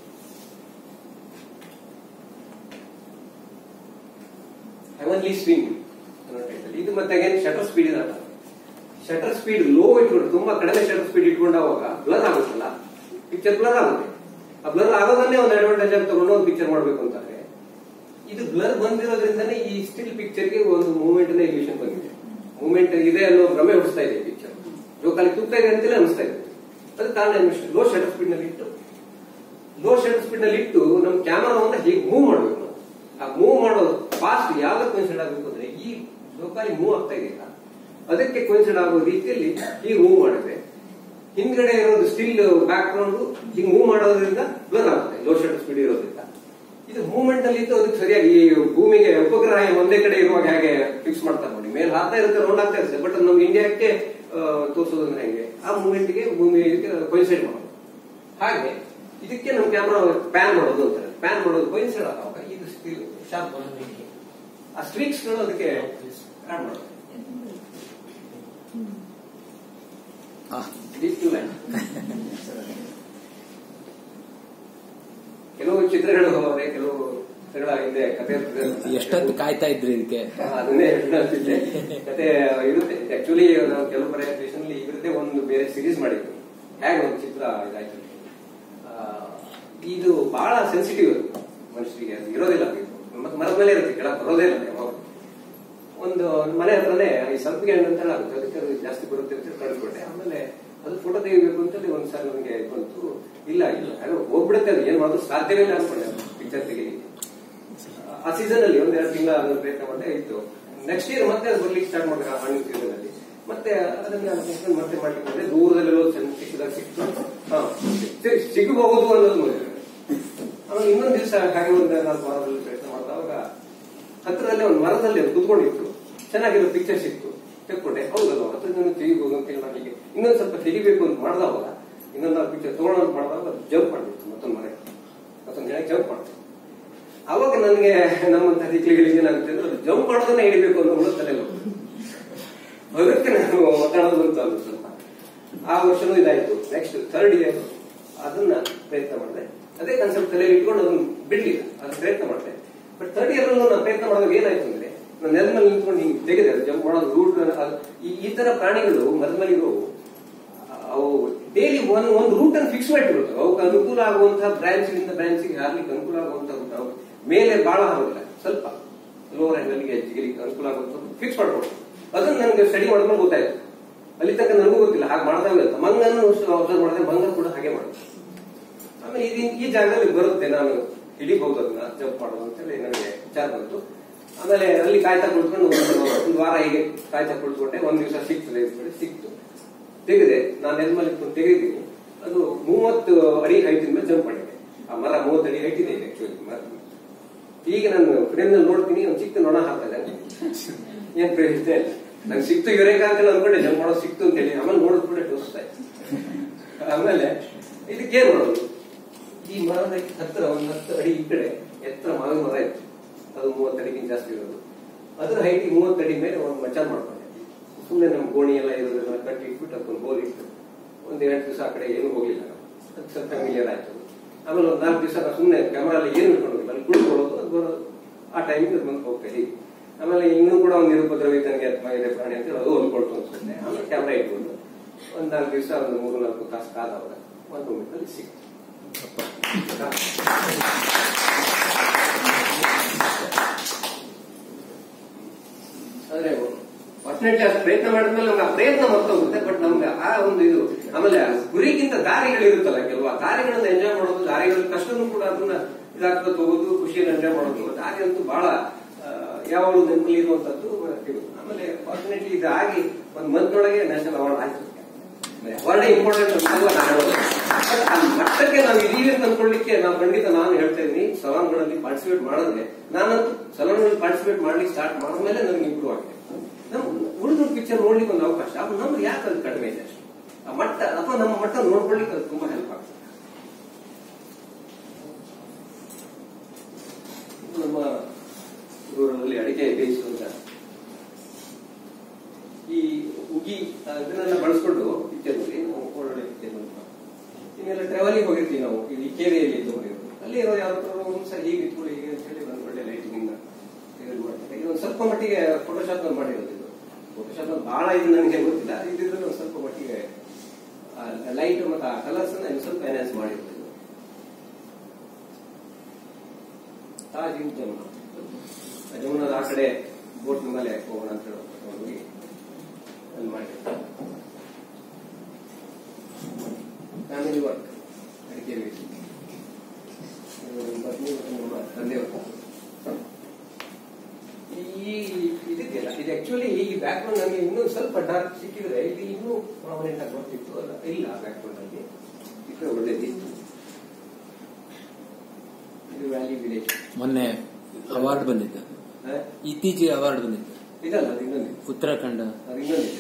ಹೆವನ್ಲಿ ಸ್ವಿಂಗ್ ಅನ್ನೋ ಟೈಟಲ್ ಇದು ಮತ್ತೆ ಅಗೇನ್ ಶಟರ್ ಸ್ಪೀಡ್ ಇದೆ ಶಟರ್ ಸ್ಪೀಡ್ ಲೋ ಇಟ್ಕೊಂಡು ತುಂಬಾ ಕಡಿಮೆ ಶಟರ್ ಸ್ಪೀಡ್ ಇಟ್ಕೊಂಡಾಗ ಬ್ಲರ್ ಆಗುತ್ತಲ್ಲ ಪಿಕ್ಚರ್ ಬ್ಲರ್ ಆಗುತ್ತೆ ಆ ಬ್ಲರ್ ಆಗೋದನ್ನೇ ಒಂದು ಅಡ್ವಾಂಟೇಜ್ ಆಗಿ ತಗೊಂಡು ಒಂದು ಪಿಕ್ಚರ್ ಮಾಡ್ಬೇಕು ಅಂತಾರೆ ಇದು ಬ್ಲರ್ ಬಂದಿರೋದ್ರಿಂದನೇ ಈ ಸ್ಟಿಲ್ ಪಿಕ್ಚರ್ಗೆ ಒಂದು ಮೂವ್ಮೆಂಟ್ ಇಲ್ಯೂಷನ್ ಬಂದಿದೆ ಮೂವ್ಮೆಂಟ್ ಇದೆ ಅನ್ನೋ ಭ್ರಮೆ ಹೊಡಿಸ್ತಾ ಇದೆ ಪಿಕ್ಚರ್ ಲೋಕಲ್ಲಿ ತೂಗ್ತಾ ಇದೆ ಅಂತಲೇ ಅನಿಸ್ತಾ ಇದೆ ಅದಕ್ಕೆ ಕಾರಣ ಏನು ಲೋ ಶಟರ್ ಸ್ಪೀಡ್ ನಲ್ಲಿ ಇಟ್ಟು ಲೋ ಶಟರ್ ಸ್ಪೀಡ್ ನಲ್ಲಿ ಇಟ್ಟು ನಮ್ಮ ಕ್ಯಾಮರಾವನ್ನ ಹೀಗೆ ಮೂವ್ ಮಾಡಬೇಕು ನಾವು ಆ ಮೂವ್ ಮಾಡೋದು ಫಾಸ್ಟ್ ಯಾವ್ದಕ್ಕೆ ಕೋನ್ಸೈಡ್ ಆಗಬೇಕು ಅಂದ್ರೆ ಈ ಲೋಕಾಲಿ ಮೂವ್ ಆಗ್ತಾ ಇದೆಯಲ್ಲ ಅದಕ್ಕೆ ಕೋನ್ಸೈಡ್ ಆಗೋ ರೀತಿಯಲ್ಲಿ ಹೀಗೆ ಮೂವ್ ಮಾಡಿದ್ರೆ ಹಿಂದ್ಗಡೆ ಇರೋದು ಸ್ಟಿಲ್ ಬ್ಯಾಕ್ ಗ್ರೌಂಡ್ ಹಿಂಗ್ ಮೂವ್ ಮಾಡೋದ್ರಿಂದ ಬ್ಲರ್ ಆಗುತ್ತೆ ಲೋ ಶಟರ್ ಸ್ಪೀಡ್ ಇರೋದ್ರಿಂದ ಇದು ಮೂವ್ಮೆಂಟ್ ಅಲ್ಲಿ ಇತ್ತು ಅದಕ್ಕೆ ಸರಿಯಾಗಿ ಈ ಭೂಮಿಗೆ ಉಪಗ್ರಹ ಒಂದೇ ಕಡೆ ಇರುವಾಗ ಹೇಗೆ ಫಿಕ್ಸ್ ಮಾಡ್ತಾರೆ ನೋಡಿ ಮೇಲೆ ಹಾಕ್ತಾ ಇರುತ್ತೆ ರೌಂಡ್ ಆಗ್ತಾ ಇರುತ್ತೆ ಬಟ್ ನಮ್ಮ ಇಂಡಿಯಾಕ್ಕೆ ತೋರಿಸೋದಂದ್ರೆ ಹೆಂಗೆ ಆ ಮೂವ್ಮೆಂಟ್ಗೆ ಭೂಮಿ ಕೊಯಿಸೈಡ್ ಮಾಡೋದು ಹಾಗೆ ಇದಕ್ಕೆ ನಮ್ಮ ಕ್ಯಾಮ್ರಾ ಪ್ಯಾನ್ ಮಾಡೋದು ಅಂತಾರೆ ಪ್ಯಾನ್ ಮಾಡೋದು ಕೊಯಿಸೈಡ್ ಆದಾಗ ಇದು ಸ್ಟಿಲ್ ಶಾರ್ಪ್ ಆ ಸ್ಟ್ರೀಕ್ಸ್ ಗಳು ಅದಕ್ಕೆ ಆಡ್ ಮಾಡೋದು ಆ, These two lines. ಕೆಲವು ಚಿತ್ರಗಳು ಅದೇ ಕೆಲವು ಚಿತ್ರಗಳ ಹಿಂದೆ ಕಥೆ ಇರ್ತದೆ. ಎಷ್ಟೊತ್ತು ಕಾಯ್ತಾ ಇದ್ರಿ ಇದಕ್ಕೆ ಹಾ, ಅದನ್ನೇ ಹೇಳ್ತಿದ್ದೆ. ಕತೆ ಇರುತ್ತೆ ಆಕ್ಚುಲಿ ನಾವು ಕೆಲವು ಪ್ರೆಸೆಂಟೇಷನ್ ಇದ್ರದ್ದೇ ಒಂದು ಬೇರೆ ಸಿರೀಸ್ ಮಾಡಿದ್ವಿ ಹೇಗೆ ಒಂದು ಚಿತ್ರ ಇದಾಯ್ತು ಆ, ಇದು ಬಹಳ ಸೆನ್ಸಿಟಿವ್ ಅದು ಮನುಷ್ಯರಿಗೆ ಅದು ಇರೋದಿಲ್ಲ ಅದು. ಮತ್ತೆ ಮರದ ಮೇಲೆ ಇರುತ್ತೆ ಕೆಳಗೆ ಬರೋದೇ ಇಲ್ಲ ಯಾವಾಗ ಒಂದು ಮನೆ ಹತ್ರನೇ ಈ ಸಂಪಿಗೆ ಹಣ್ಣು ಅಂತ ಹೇಳಾಗುತ್ತೆ ಅದಕ್ಕೆ ಅದು ಜಾಸ್ತಿ ಬರುತ್ತೆ ಅಂತ ಕಳ್ಸ್ಕೊಟ್ಟೆ ಆಮೇಲೆ ಅದು ಫೋಟೋ ತೆಗಿಬೇಕು ಅಂತೇಳಿ ಒಂದ್ಸಲ ನನಗೆ ಬಂತು ಇಲ್ಲ ಇಲ್ಲ ಅದು ಹೋಗ್ಬಿಡುತ್ತೆ ಅದು ಏನ್ ಮಾಡೋದು ಸಾಧ್ಯವೇ ಇಲ್ಲ ಅನ್ಕೊಂಡೆ ಪಿಕ್ಚರ್ ತೆಗಿಲಿಕ್ಕೆ ಆ ಸೀಸನ್ ಅಲ್ಲಿ ಒಂದ್ ಎರಡು ತಿಂಗಳ ಅದನ್ನ ಪ್ರಯತ್ನ ಮಾಡಿದೆ ಇತ್ತು ನೆಕ್ಸ್ಟ್ ಇಯರ್ ಮತ್ತೆ ಅದು ಬರ್ಲಿಕ್ಕೆ ಸ್ಟಾರ್ಟ್ ಮಾಡಿದ್ರೆ ಆ ಹಣ್ಣಿನ ಸೀಸನ್ ಅಲ್ಲಿ ಮತ್ತೆ ಮತ್ತೆ ಅದನ್ನ ನಾನು ಕುತ್ಕೊಂಡು ಮತ್ತೆ ಮಾಡ್ಲಿಕ್ಕೆ ಹೋದೆ ದೂರದಲ್ಲೆಲ್ಲೋ ಚೆನ್ನ ಸಿಕ್ಕಿದಾಗ ಸಿಕ್ತು ಹಾ ಸಿ- ಸಿಗಬಹುದು ಅನ್ನೋದು ನೋಡಿದೆ ಆಮೇಲೆ ಇನ್ನೊಂದು ದಿವಸ ಹಾಗೆ ಒಂದು ನಾಲ್ಕು ವಾರದಲ್ಲಿ ಪ್ರಯತ್ನ ಮಾಡಿದಾಗ ಹತ್ತಿರದಲ್ಲೇ ಒಂದು ಮರದಲ್ಲಿ ಒಂದು ಕುತ್ಕೊಂಡಿತ್ತು ಚೆನ್ನಾಗಿರೋ ಪಿಕ್ಚರ್ ಸಿಕ್ತು ತೆಕ್ಕೊಂಡೆ ಹೌದಲ್ಲ ಹತ್ತಿರದಿಂದ ತೆಗಿಬಹುದು ಅಂತ ಹೇಳಿ ಮಾಡ್ಲಿಕ್ಕೆ ಇನ್ನೊಂದು ಸ್ವಲ್ಪ ತೆಗಿಬೇಕು ಅಂತ ಮಾಡ್ದವಾಗ ಇನ್ನೊಂದು ನಾಲ್ಕು ಪಿಕ್ಚರ್ ತಗೊಳ್ಳೋ ಅಂತ ಮಾಡಿದಾಗ ಜಂಪ್ ಮಾಡಿತ್ತು ಮತ್ತೊಂದು ಮರ ಮತ್ತೊಂದು ಜನ ಜಂಪ್ ಮಾಡ್ತು ಅವಾಗ ನನಗೆ ನಮ್ಮಂತ ದಿಕ್ಲಿಗಳಿಗೆ ಏನಾಗುತ್ತೆ ಅಂದ್ರೆ ಜಂಪ್ ಮಾಡೋದನ್ನ ಹಿಡಿಬೇಕು ಅನ್ನೋ ಹುಳು ತಲೆಗೆ ಹೋಗ್ತದೆ. ಅದಕ್ಕೆ ನಾನು ಒತ್ತಡೋದು ಅಂತ ಅಂದ್ರು ಸ್ವಲ್ಪ ಆ ವರ್ಷನೂ ಇದಾಯ್ತು ನೆಕ್ಸ್ಟ್ ಥರ್ಡ್ ಇಯರ್ ಅದನ್ನ ಪ್ರಯತ್ನ ಮಾಡಿದೆ ಅದೇ ಕಾನ್ಸೆಪ್ಟ್ ತಲೆಯಲ್ಲಿ ಇಟ್ಕೊಂಡು ಅದನ್ನ ಬಿಡ್ಲಿಲ್ಲ ಅದನ್ನ ಪ್ರಯತ್ನ ಮಾಡಿದೆ ಬಟ್ ಥರ್ಡ್ ಇಯರ್ ಅಲ್ಲೂ ನಾನು ಪ್ರಯತ್ನ ಮಾಡಿದಾಗ ಏನಾಯ್ತು ಅಂದ್ರೆ ನಾನು ನೆಲದ ಮೇಲೆ ನಿಂತ್ಕೊಂಡು ಹಿಂಗೆ ತೆಗೆದೆ ಅದು ಜಂಪ್ ಮಾಡೋದು ರೂಟ್ ಈ ತರ ಪ್ರಾಣಿಗಳು ಮರದ ಮೇಲೆ ಇರೋವು ಅವು ಡೈಲಿ ಒಂದು ಒಂದು ರೂಟ್ ಅನ್ನು ಫಿಕ್ಸ್ ಮಾಡಿಬಿಡ್ತವೆ ಅವಕ್ಕೆ ಅನುಕೂಲ ಆಗುವಂತಹ ಬ್ರಾಂಚ್ ಇಂದ ಬ್ರಾಂಚಿಗೆ ಹಾರ್ಲಿಕ್ಕೆ ಅನುಕೂಲ ಆಗುವಂತಹ ರೂಟ್ ಅವು ಮೇಲೆ ಬಹಳ ಹಾರೋದಿಲ್ಲ ಸ್ವಲ್ಪ ಲೋವರ್ ಹ್ಯಾಂಗಲ್ಗೆ ಎಜ್ಜಿಗೆ ಅನುಕೂಲ ಆಗುವಂತ ಫಿಕ್ಸ್ ಮಾಡ್ಕೊಡ್ತು ಅದನ್ನ ನನಗೆ ಸ್ಟಡಿ ಮಾಡಿದ್ಮೇಲೆ ಗೊತ್ತಾಯ್ತು ಅಲ್ಲಿ ತನಕ ನನಗೂ ಗೊತ್ತಿಲ್ಲ ಹಾಗೆ ಮಾಡಿದಾಗ ಅಂತ ಮಂಗನ್ನು ಅಬ್ಸರ್ವ್ ಮಾಡಿದ್ರೆ ಮಂಗ ಕೂಡ ಹಾಗೆ ಮಾಡುತ್ತೆ ಆಮೇಲೆ ಇದು ಈ ಜಾಗದಲ್ಲಿ ಬರುತ್ತೆ ನಾನು ಹಿಡಿಬಹುದು ಅದನ್ನ ಜಂಪ್ ಮಾಡೋದು ಅಂತೇಳಿ ನನಗೆ ವಿಚಾರ ಬಂತು ಆಮೇಲೆ ಅಲ್ಲಿ ಕಾಯ್ತಾ ಕುಳಿತುಕೊಂಡು ಒಂದು ಒಂದು ವಾರ ಹೀಗೆ ಕಾಯ್ತಾ ಕುಳಿತುಕೊಂಡೆ ಒಂದ್ ದಿವಸ ಸಿಕ್ತದೆ ಅಂತ ಹೇಳಿ ಸಿಕ್ತು ತೆಗೆದೆ ನಾನು ಎಲ್ ಮೇಲೆ ಇಟ್ಕೊಂಡು ತೆಗೆದಿದ್ದೀನಿ ಅದು ಮೂವತ್ತು ಅಡಿ ಹೈಟ್ ಮೇಲೆ ಜಂಪ್ ಮಾಡಿದೆ ಆ ಮರ ಮೂವತ್ತು ಅಡಿ ಹೈಟ್ ಇದೆ ಆಕ್ಚುಲಿ ಮರ ಈಗ ನಾನು ಫ್ರೇಮ್ ನಲ್ಲಿ ನೋಡ್ತೀನಿ ಒಂದು ಚಿಕ್ಕ ನೊಣ ಹಾಕ್ತದೆ ಏನ್ ಪ್ರಯೋಜನ ಇಲ್ಲ ನಂಗೆ ಸಿಕ್ತು ಇವರೇಕ ಅಂತ ಅನ್ಕೊಂಡೆ ಜಂಪ್ ಮಾಡೋದು ಸಿಕ್ತು ಅಂತ ಹೇಳಿ ಆಮೇಲೆ ನೋಡಿದ್ ಕೂಡ ತೋರಿಸ್ತಾ ಇತ್ತು ಆಮೇಲೆ ಇದಕ್ಕೆ ಏನ್ ಮಾಡೋದು ಈ ಮರದ ಹತ್ತಿರ ಒಂದು ಹತ್ತು ಅಡಿ ಈ ಕಡೆ ಎತ್ತರ ಮಾವಿನ ಮರ ಇತ್ತು ಅದು ಮೂವತ್ತು ಅಡಿಗಿಂತ ಜಾಸ್ತಿ ಇರೋದು ಅದರ ಹೈಟ್ ಮೂವತ್ತು ಅಡಿ ಮೇಲೆ ಒಂದು ಮಚಾನ್ ಮಾಡ್ಕೊಂಡೆ ಸುಮ್ಮನೆ ನಮ್ಮ ಗೋಣಿ ಎಲ್ಲ ಇರೋದೆಲ್ಲ ಕಟ್ಟಿ ಇಟ್ಬಿಟ್ಟು ಅದಕ್ಕೊಂದು ಬೋಲ್ ಇಟ್ಟು ಒಂದ್ ಎರಡು ದಿವಸ ಆ ಕಡೆ ಏನು ಹೋಗ್ಲಿಲ್ಲ ನಾವು ಅದು ಸ್ವಲ್ಪ ಫೆಮಿಲಿಯರ್ ಆಯ್ತು ಅದು. ಆಮೇಲೆ ಒಂದು ನಾಲ್ಕು ದಿವಸ ನಾವು ಸುಮ್ಮನೆ ಕ್ಯಾಮರಾ ಅಲ್ಲಿ ಏನು ಇಟ್ಕೊಂಡು ಅಲ್ಲಿ ಕುಳ್ಕೊಳ್ಳೋದು ಅದು ಬರೋದು ಆ ಟೈಮಿಗೆ ಅದು ಬಂದು ಹೋಗ್ತಾ ಹೀಗೆ ಆಮೇಲೆ ಇನ್ನೂ ಕೂಡ ಒಂದು ನಿರುಪದ್ರವಿ ತನಗೆ ಅಥವಾ ಇದೆ ಪ್ರಾಣಿ ಅಂತ ಹೇಳಿ ಅದು ಹೊಲ್ಕೊಳ್ತು ಅನ್ಸುತ್ತೆ ಆಮೇಲೆ ಕ್ಯಾಮ್ರಾ ಇಟ್ಕೊಂಡು ಒಂದ್ ನಾಲ್ಕು ದಿವಸ ಒಂದು ಮೂರು ನಾಲ್ಕು ತಾಸು ಕಾದವಾಗ ಒಂದು ಮೂಮೆಂಟಲ್ಲಿ ಸಿಕ್ತು ಆದ್ರೆ ಫಾರ್ಚುನೇಟ್ಲಿ ಅಷ್ಟು ಪ್ರಯತ್ನ ಮಾಡಿದ್ಮೇಲೆ ನಮ್ಗೆ ಆ ಪ್ರಯತ್ನ ಮರ್ತೋಗುತ್ತೆ ಬಟ್ ನಮ್ಗೆ ಆ ಒಂದು ಇದು ಆಮೇಲೆ ಆ ಗುರಿಗಿಂತ ದಾರಿಗಳಿರುತ್ತಲ್ಲ ಕೆಲವು ಆ ದಾರಿಗಳನ್ನ ಎಂಜಾಯ್ ಮಾಡೋದು ದಾರಿಗಳ ಕಷ್ಟನೂ ಕೂಡ ಅದನ್ನ ಇದಾಗ್ತಾ ಹೋಗೋದು ಖುಷಿಯನ್ನು ಎಂಜಾಯ್ ಮಾಡೋದು ದಾರಿ ಅಂತೂ ಬಹಳ ಯಾವಾಗಲೂ ನೆನಪಲ್ಲಿ ಇರುವಂತದ್ದು ಇರುತ್ತೆ. ಆಮೇಲೆ ಫಾರ್ಚುನೇಟ್ಲಿ ಇದಾಗಿ ಒಂದು ಮಂತ್ನೊಳಗೆ ನ್ಯಾಷನಲ್ ಅವಾರ್ಡ್ ಆಯ್ತು ಅವಾರ್ಡ್ ಇಂಪಾರ್ಟೆಂಟ್ ಅಂತಲ್ಲ ನಾನು ಹೇಳೋದು But ಆ ಮಟ್ಟಕ್ಕೆ ನಾವು ಇದೀವಿ ಅಂತ ಅನ್ಕೊಳ್ಳಿಕ್ಕೆ ನಾವು ಖಂಡಿತ ನಾನು ಹೇಳ್ತಾ ಇದ್ದೀನಿ ಸಲಾನ್ಗಳಲ್ಲಿ ಪಾರ್ಟಿಸಿಪೇಟ್ ಮಾಡಿದ್ರೆ ನಾನಂತೂ ಸಲಾನ್ಗಳಲ್ಲಿ ಪಾರ್ಟಿಸಿಪೇಟ್ ಮಾಡ್ಲಿಕ್ಕೆ ಸ್ಟಾರ್ಟ್ ಮಾಡಿದ್ಮೇಲೆ ನನಗೆ ಇಂಪ್ರೂವ್ ಆಗಿದೆ ನಾವು ಉಳಿದ ಪಿಕ್ಚರ್ ನೋಡ್ಲಿಕ್ಕೆ ಒಂದು ಅವಕಾಶ ಅದು ನಮ್ಗೆ ಯಾಕೆ ಅದು ಕಡಿಮೆ ಇದೆ ಅಷ್ಟು ಆ ಮಟ್ಟ ಅಥವಾ ನಮ್ಮ ಮಟ್ಟ ನೋಡ್ಕೊಳ್ಳಿಕ್ಕೆ ಅದು ತುಂಬಾ ಹೆಲ್ಪ್ ಆಗ್ತದೆ ಇದು ನಮ್ಮ ಊರಲ್ಲಿ ಅಡಿಕೆ ಬೇಯಿಸುವಂತ ಈ ಉಗಿ ಆ, ಇದನ್ನೆಲ್ಲ ಬಳಸ್ಕೊಂಡು ಪಿಕ್ಚರ್ ನಾವು ಒಳ್ಳೊಳ್ಳೆ ಪಿಕ್ಚರ್ ಇನ್ನೆಲ್ಲ ಟ್ರಾವೆಲಿಂಗ್ ಹೋಗಿರ್ತೀವಿ ನಾವು ಇಲ್ಲಿ ಕೇರಿಯಲ್ಲಿ ತಗೊಂಡಿರೋದು ಅಲ್ಲಿ ಇರೋ ಯಾವ್ದಾದ್ರು ಒಂದ್ಸಲ ಹೀಗೆ ಇಟ್ಕೊಳ್ಳಿ ಹೀಗೆ ಅಂತ ಹೇಳಿ ಒಂದು ಒಳ್ಳೆ ಲೈಟಿಂಗ್ ಇಂದ ಇದು ಮಾಡ್ತಾರೆ ಇದು ಒಂದು ಸ್ವಲ್ಪ ಮಟ್ಟಿಗೆ ಫೋಟೋಶಾಪ್ ನಲ್ಲಿ ಮಾಡಿರೋದು ಇದು ಫೋಟೋಶಾಪ್ ನಲ್ಲಿ ಬಹಳ ಇದು ನನಗೆ ಗೊತ್ತಿಲ್ಲ ಇದ್ರಲ್ಲಿ ಒಂದು ಸ್ವಲ್ಪ ಮಟ್ಟಿಗೆ ಲೈಟ್ ಮತ್ತು ಆ ಕಲರ್ಸ್ ಅನ್ನ ಇನ್ನು ಸ್ವಲ್ಪ ಎನ್ಹಾನ್ಸ್ ಮಾಡಿರೋದು ಇದು ತಾಜ್ ಇನ್ ಜಮುನಾ ಆ ಜಮುನಾದ ಆ ಕಡೆ ಬೋಟ್ ಮೇಲೆ ಹೋಗೋಣ ಅಂತ ಹೇಳಿ ಹೋಗಿ ಅಲ್ಲಿ ಮಾಡಿದ್ರು ಫ್ಯಾಮಿಲಿ ವರ್ಕ್ ಅಡಿಕೆ ಬೇಯಿಸಿ ಇದು ಪತ್ನಿ ಮತ್ತು ನಮ್ಮ ತಂದೆಯವರು ಈ ಇದಿದೆಯಲ್ಲ ಇದು ಆಕ್ಚುಲಿ ಈ ಬ್ಯಾಕ್ ಗ್ರೌಂಡ್ ನನಗೆ ಇನ್ನೂ ಸ್ವಲ್ಪ ಡಾರ್ಕ್ ಸಿಕ್ಕಿದ್ರೆ ಇದು ಇನ್ನೂ ಪ್ರಾಮಿನೆಂಟ್ ಆಗಿ ಬರ್ತಿತ್ತು ಅಲ್ಲ ಇಲ್ಲ ಬ್ಯಾಕ್ ಗ್ರೌಂಡ್ ಅಲ್ಲಿ ಇದು ಒಳ್ಳೇದಿತ್ತು ಇದು ವ್ಯಾಲಿ ವಿಲೇಜ್ ಮೊನ್ನೆ ಅವಾರ್ಡ್ ಬಂದಿದ್ದು ಇತ್ತೀಚೆಗೆ ಅವಾರ್ಡ್ ಬಂದಿದ್ದು ಇದಲ್ಲ ಅದು ಇನ್ನೊಂದಿದೆ ಉತ್ತರಾಖಂಡ ಅದು ಇನ್ನೊಂದಿದೆ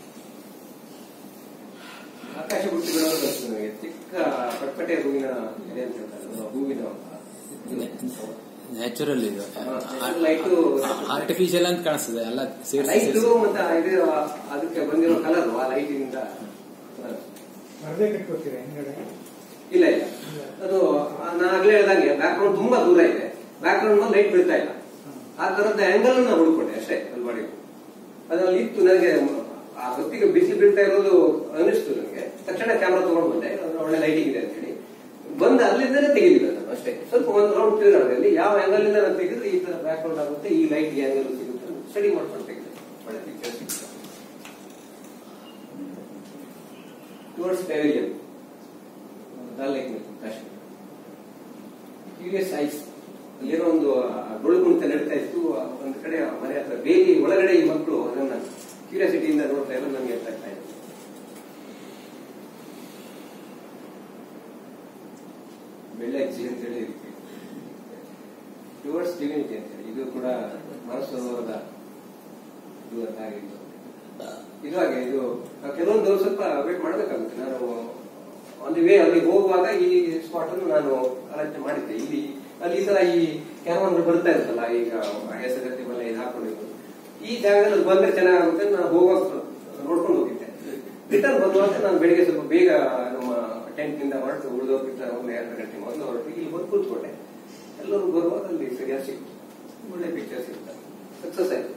ಆಕಾಶ ಬುಟ್ಟಿ ಬಿಡೋದು ಗೊತ್ತು ನನಗೆ ಚಿಕ್ಕ ಪಟ್ಪಟೆ ಹೂವಿನ ಇದೆ ಅಂತ ಹೇಳ್ತಾರೆ ಅದು ಹೂವಿನ ನ್ಯಾಚುರಲ್ ಇದು ಲೈಟ್ ಆರ್ಟಿಫಿಷಿಯಲ್ ಅಂತ ಕಾಣಿಸ್ತದೆ ಎಲ್ಲ ಸೇರಿಸಿ ಲೈಟ್ ಸೇರಿಸಿ ಮತ್ತೆ ಇದು ಅದಕ್ಕೆ ಬಂದಿರೋ ಕಲರ್ ಆ ಲೈಟ್ ಇಂದ ಪರದೆ ಕಟ್ಕೋತೀರಾ ಹಿಂದ್ಗಡೆ ಇಲ್ಲ ಇಲ್ಲ ಅದು ನಾನು ಆಗ್ಲೇ ಹೇಳ್ದಂಗೆ ಬ್ಯಾಕ್ ಗ್ರೌಂಡ್ ತುಂಬಾ ದೂರ ಇದೆ ಬ್ಯಾಕ್ ಗ್ರೌಂಡ್ ಲೈಟ್ ಬೀಳ್ತಾ ಇಲ್ಲ ಆ ತರದ ಆಂಗಲ್ ನಾನು ಹುಡುಕೊಂಡೆ ಅಷ್ಟೇ ಅಲ್ಲಿ ಮಾಡಿ ಅದ್ರಲ್ಲಿ ಇತ್ತು ನನಗೆ ಆ ಹೊತ್ತಿಗೆ ಬಿಸಿಲು ಬೀಳ್ತಾ ಇರೋದು ಅನಿಸ್ತು ನನಗೆ ತಕ್ಷಣ ಕ್ಯಾಮ್ರಾ ತಗೊಂಡು ಬಂದೆ ಅದು ಒಳ್ಳೆ ಲೈಟಿಂಗ್ ಇದೆ ಅಂತ ಹೇಳಿ ಬಂದು ಅಲ್ಲಿಂದಲೇ ತೆಗೆದಿಲ್ಲ ನಾನು ಅಷ್ಟೇ ಸ್ವಲ್ಪ ಒಂದು ರೌಂಡ್ ತಿರುಗಾಡಿದೆ ಅಲ್ಲಿ ಯಾವ ಆಂಗಲ್ ಇಂದ ನಾನು ತೆಗೆದ್ರೆ ಈ ತರ ಬ್ಯಾಕ್ ಗ್ರೌಂಡ್ ಆಗುತ್ತೆ ಈ ಲೈಟ್ ಆಂಗಲ್ ಸಿಗುತ್ತೆ ಸ್ಟಡಿ ಮಾಡ್ಕೊಂಡು ತೆಗೆದೆ ಒಳ್ಳೆ ಪಿಕ್ಚರ್ ಸಿಕ್ತು towards pavilion Dal Lake Kashmir curious eyes ಅಲ್ಲಿರೋ ಒಂದು ಡೊಳ್ಳು ಕುಣಿತ ನಡೀತಾ ಇತ್ತು ಆ ಒಂದು ಕಡೆ ಆ ಮನೆ ಹತ್ರ ಬೇಲಿ ಒಳಗಡೆ ಈ ಮಕ್ಕಳು ಅದನ್ನ ಕ್ಯೂರಿಯಾಸಿಟಿಯಿಂದ ನೋಡ್ತಾ ಇರೋದು ನನಗೆ ಅರ್ಥ ಆಗ್ತಾ ಇದೆ ಬೆಳ್ಳಜ್ಜಿ ಅಂತೇಳಿ ಟುವರ್ಡ್ಸ್ ಡಿವಿನಿಟಿ ಅಂತೇಳಿ ಇದು ಕೂಡ ಮನಸ್ಸರೋವರದ ಇದು ಅಂತ ಆಗಿತ್ತು ಇದು ಹಾಗೆ ಇದು ನಾವು ಕೆಲವೊಂದು ಸ್ವಲ್ಪ ವೇಟ್ ಮಾಡಬೇಕಾಗುತ್ತೆ ನಾನು ಒಂದು ವೇ ಅಲ್ಲಿ ಹೋಗುವಾಗ ಈ ಸ್ಪಾಟ್ ಅನ್ನು ನಾನು ಆಲೋಚನೆ ಮಾಡಿದ್ದೆ ಇಲ್ಲಿ ಅಲ್ಲಿ ಈ ತರ ಈ ಕ್ಯಾಮರಾ ಬರ್ತಾ ಇರುತ್ತಲ್ಲ ಈಗ ಹೆಸರತ್ತಿ ಮೇಲೆ ಇದು ಹಾಕೊಂಡಿದ್ದು ಈ ಜಾಗದಲ್ಲಿ ಬಂದ್ರೆ ಚೆನ್ನಾಗುತ್ತೆ ಅಂತ ನಾನು ಹೋಗುವಾಗ ನೋಡ್ಕೊಂಡು ಹೋಗಿದ್ದೆ ರಿಟರ್ನ್ ಬರುವಾಗ ನಾನು ಬೆಳಿಗ್ಗೆ ಸ್ವಲ್ಪ ಬೇಗ ನಮ್ಮ ಟೆಂಟ್ ನಿಂದ ಹೊರಟು ಉಳಿದೋಗಿದ್ದ ಒಂದು ಎರಡು ಗಂಟೆ ಮೊದಲು ಹೊರಟು ಇಲ್ಲಿ ಬಂದು ಕೂತ್ಕೊಂಡೆ ಎಲ್ಲರೂ ಬರುವಾಗ ಅಲ್ಲಿ ಸರಿಯಾಗಿ ಸಿಕ್ತು ಒಳ್ಳೆ ಪಿಕ್ಚರ್ ಸಿಗ್ತದೆ ಸಕ್ಸಸ್ ಆಯ್ತು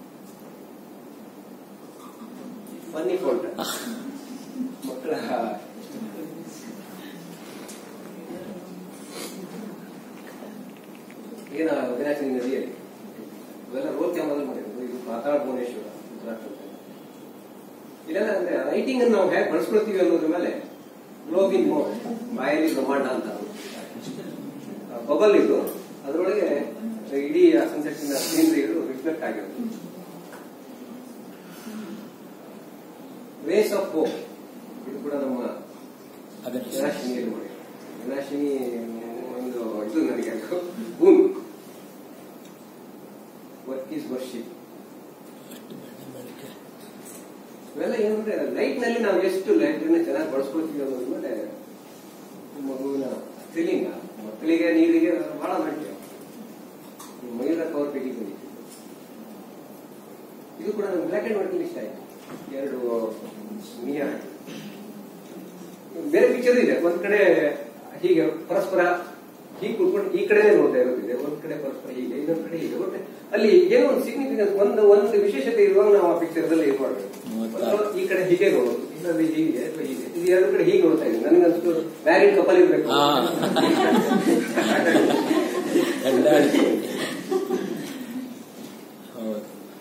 ಫನ್ನಿ ಫೋಟೋ ಮಕ್ಕಳ ಏನ ವಿನಾಶಿನಿ ನದಿಯಲ್ಲಿ ಇವೆಲ್ಲ ರೋಡ್ ಕ್ಯಾಮರಾದಲ್ಲಿ ಮಾಡಿರೋದು ಇದು ಮಾತಾಡ ಭುವನೇಶ್ವರ ಗುಜರಾತ್ ಅಂತ ಇದೆಲ್ಲ ಅಂದ್ರೆ ರೈಟಿಂಗ್ ಅನ್ನು ನಾವು ಹೇಗೆ ಬಳಸ್ಕೊಳ್ತೀವಿ ಅನ್ನೋದ್ರ ಮೇಲೆ ಗ್ಲೋಬಿಂಗ್ ಮೋಡ್ ಬಾಯಲ್ಲಿ ಬ್ರಹ್ಮಾಂಡ ಅಂತ ಬಬಲ್ ಇದು ಅದರೊಳಗೆ ಇಡೀ ಸನ್ಸೆಟ್ ಸೀನರಿ ರಿಫ್ಲೆಕ್ಟ್ ಆಗಿರುತ್ತೆ ರೇಸ್ ಆಫ್ ಹೋಪ್ ಇದು ಕೂಡ ನಮ್ಮ ಅಭಿನಯ ವಿನಾಶಿನಿಯಲ್ಲಿ ಮಾಡಿ ವಿನಾಶಿನಿ ಒಂದು ಇದು ನನಗೆ ಅದು ಬೂನ್ ವರ್ಕ್ ಈಸ್ ವರ್ಷಿಪ್ ಇವೆಲ್ಲ ಏನಂದ್ರೆ ಲೈಟ್ ನಲ್ಲಿ ನಾವು ಎಷ್ಟು ಲೈಟ್ ಅನ್ನ ಚೆನ್ನಾಗಿ ಬಳಸ್ಕೊಳ್ತೀವಿ ಅನ್ನೋದ್ರ ಮೇಲೆ ಮಗುವಿನ ಫೀಲಿಂಗ್ ಮಕ್ಕಳಿಗೆ ನೀರಿಗೆ ಬಹಳ ಮುಖ್ಯ ಮಯೂರ ಕವರ್ ಪೆಟ್ಟಿಗೆ ಬಂದಿತ್ತು ಇದು ಕೂಡ ನಮ್ಗೆ ಬ್ಲ್ಯಾಕ್ ಅಂಡ್ ವೈಟ್ ಇಷ್ಟ ಆಯ್ತು ಎರಡು ನಿಯರ್ ಬೇರೆ ಪಿಕ್ಚರ್ ಇದೆ ಒಂದ್ ಕಡೆ ಹೀಗೆ ಪರಸ್ಪರ ಹೀಗೆ ಕೂತ್ಕೊಂಡು ಈ ಕಡೆನೇ ನೋಡ್ತಾ ಇರೋದಿದೆ ಒಂದ್ ಕಡೆ ಪರಸ್ಪರ ಹೀಗೆ ಇನ್ನೊಂದ್ ಕಡೆ ಹೀಗೆ ಒಟ್ಟು ಅಲ್ಲಿ ಏನೋ ಒಂದು ಸಿಗ್ನಿಫಿಕೆನ್ಸ್ ಒಂದು ಒಂದು ವಿಶೇಷತೆ ಇರುವಾಗ ನಾವು ಆ ಪಿಕ್ಚರ್ ದಲ್ಲಿ ಇದು ಮಾಡಬೇಕು ಮೂವತ್ತಾರು. ಒಂದು ಈ ಕಡೆ ಹೀಗೆ ನೋಡೋದು ಇನ್ನೊಂದು ಹೀಗೆ ಅಥವಾ ಹೀಗೆ ಇದು ಎರಡು ಕಡೆ ಹೀಗೆ ನೋಡ್ತಾ ಇದ್ದೀನಿ ನನಗಂತೂ ಮ್ಯಾರಿಡ್ ಕಪಲ್ ಇರ್ಬೇಕು ಹಾ. ಗಂಡಾಳಿಕೆ. ಹೌದು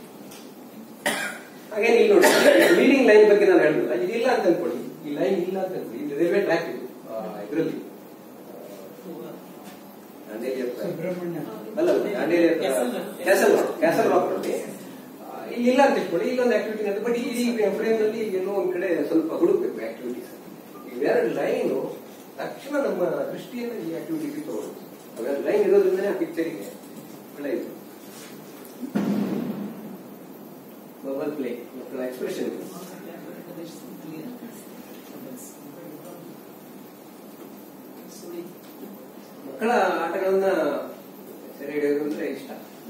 ಹಾಗೇನೆ ಇಲ್ಲಿ ನೋಡಿ ಲೀಡಿಂಗ್ ಲೈನ್ ಬಗ್ಗೆ ನಾನು ಹೇಳಿಲ್ಲ ಇದಿಲ್ಲ ಅಂತ ಅನ್ಕೊಳ್ಳಿ ಈ ಲೈನ್ ಇಲ್ಲ ಅಂತ ಅನ್ಕೊಳ್ಳಿ ಇದು ರೈಲ್ವೆ ಟ್ರ್ಯಾಕ್ ಇದು ಇದರಲ್ಲಿ ದಾಂಡೇಲಿ ಹತ್ರ ಸುಬ್ರಹ್ಮಣ್ಯ ಅಲ್ಲ ಅಲ್ಲ, ದಾಂಡೇಲಿ ಹತ್ರ ಕ್ಯಾಸಲ್ ರಾಕ್ ಕ್ಯಾಸಲ್ ರಾಕ್ ಅಲ್ಲಿ ಆ, ಇಲ್ಲಿ ಇಲ್ಲ ಅಂತ ಇಟ್ಕೊಳ್ಳಿ ಇಲ್ಲೊಂದು ಆಕ್ಟಿವಿಟಿ ಅಂತ ಬಟ್ ಈ ಫ್ರೇಮ್ ನಲ್ಲಿ ಎಲ್ಲೋ ಒಂದ್ ಕಡೆ ಸ್ವಲ್ಪ ಹುಡುಕ್ಬೇಕು ಆಕ್ಟಿವಿಟೀಸ್ ಇವೆರಡು ಲೈನ್ ತಕ್ಷಣ ನಮ್ಮ ದೃಷ್ಟಿಯನ್ನು ಈ ಆಕ್ಟಿವಿಟಿಗೆ ತಗೊಳ್ಳುತ್ತೆ ಅವೆರಡು ಲೈನ್ ಇರೋದ್ರಿಂದನೇ ಆ ಪಿಕ್ಚರಿಗೆ ಒಳ್ಳೆ ಇದು ಬಬಲ್ ಪ್ಲೇ ಮಕ್ಕಳ ಎಕ್ಸ್ಪ್ರೆಷನ್ ಮಕ್ಕಳ ಆಟಗಳನ್ನ ಸೆರೆ ಹಿಡಿಯೋದು ಅಂದ್ರೆ ಇಷ್ಟ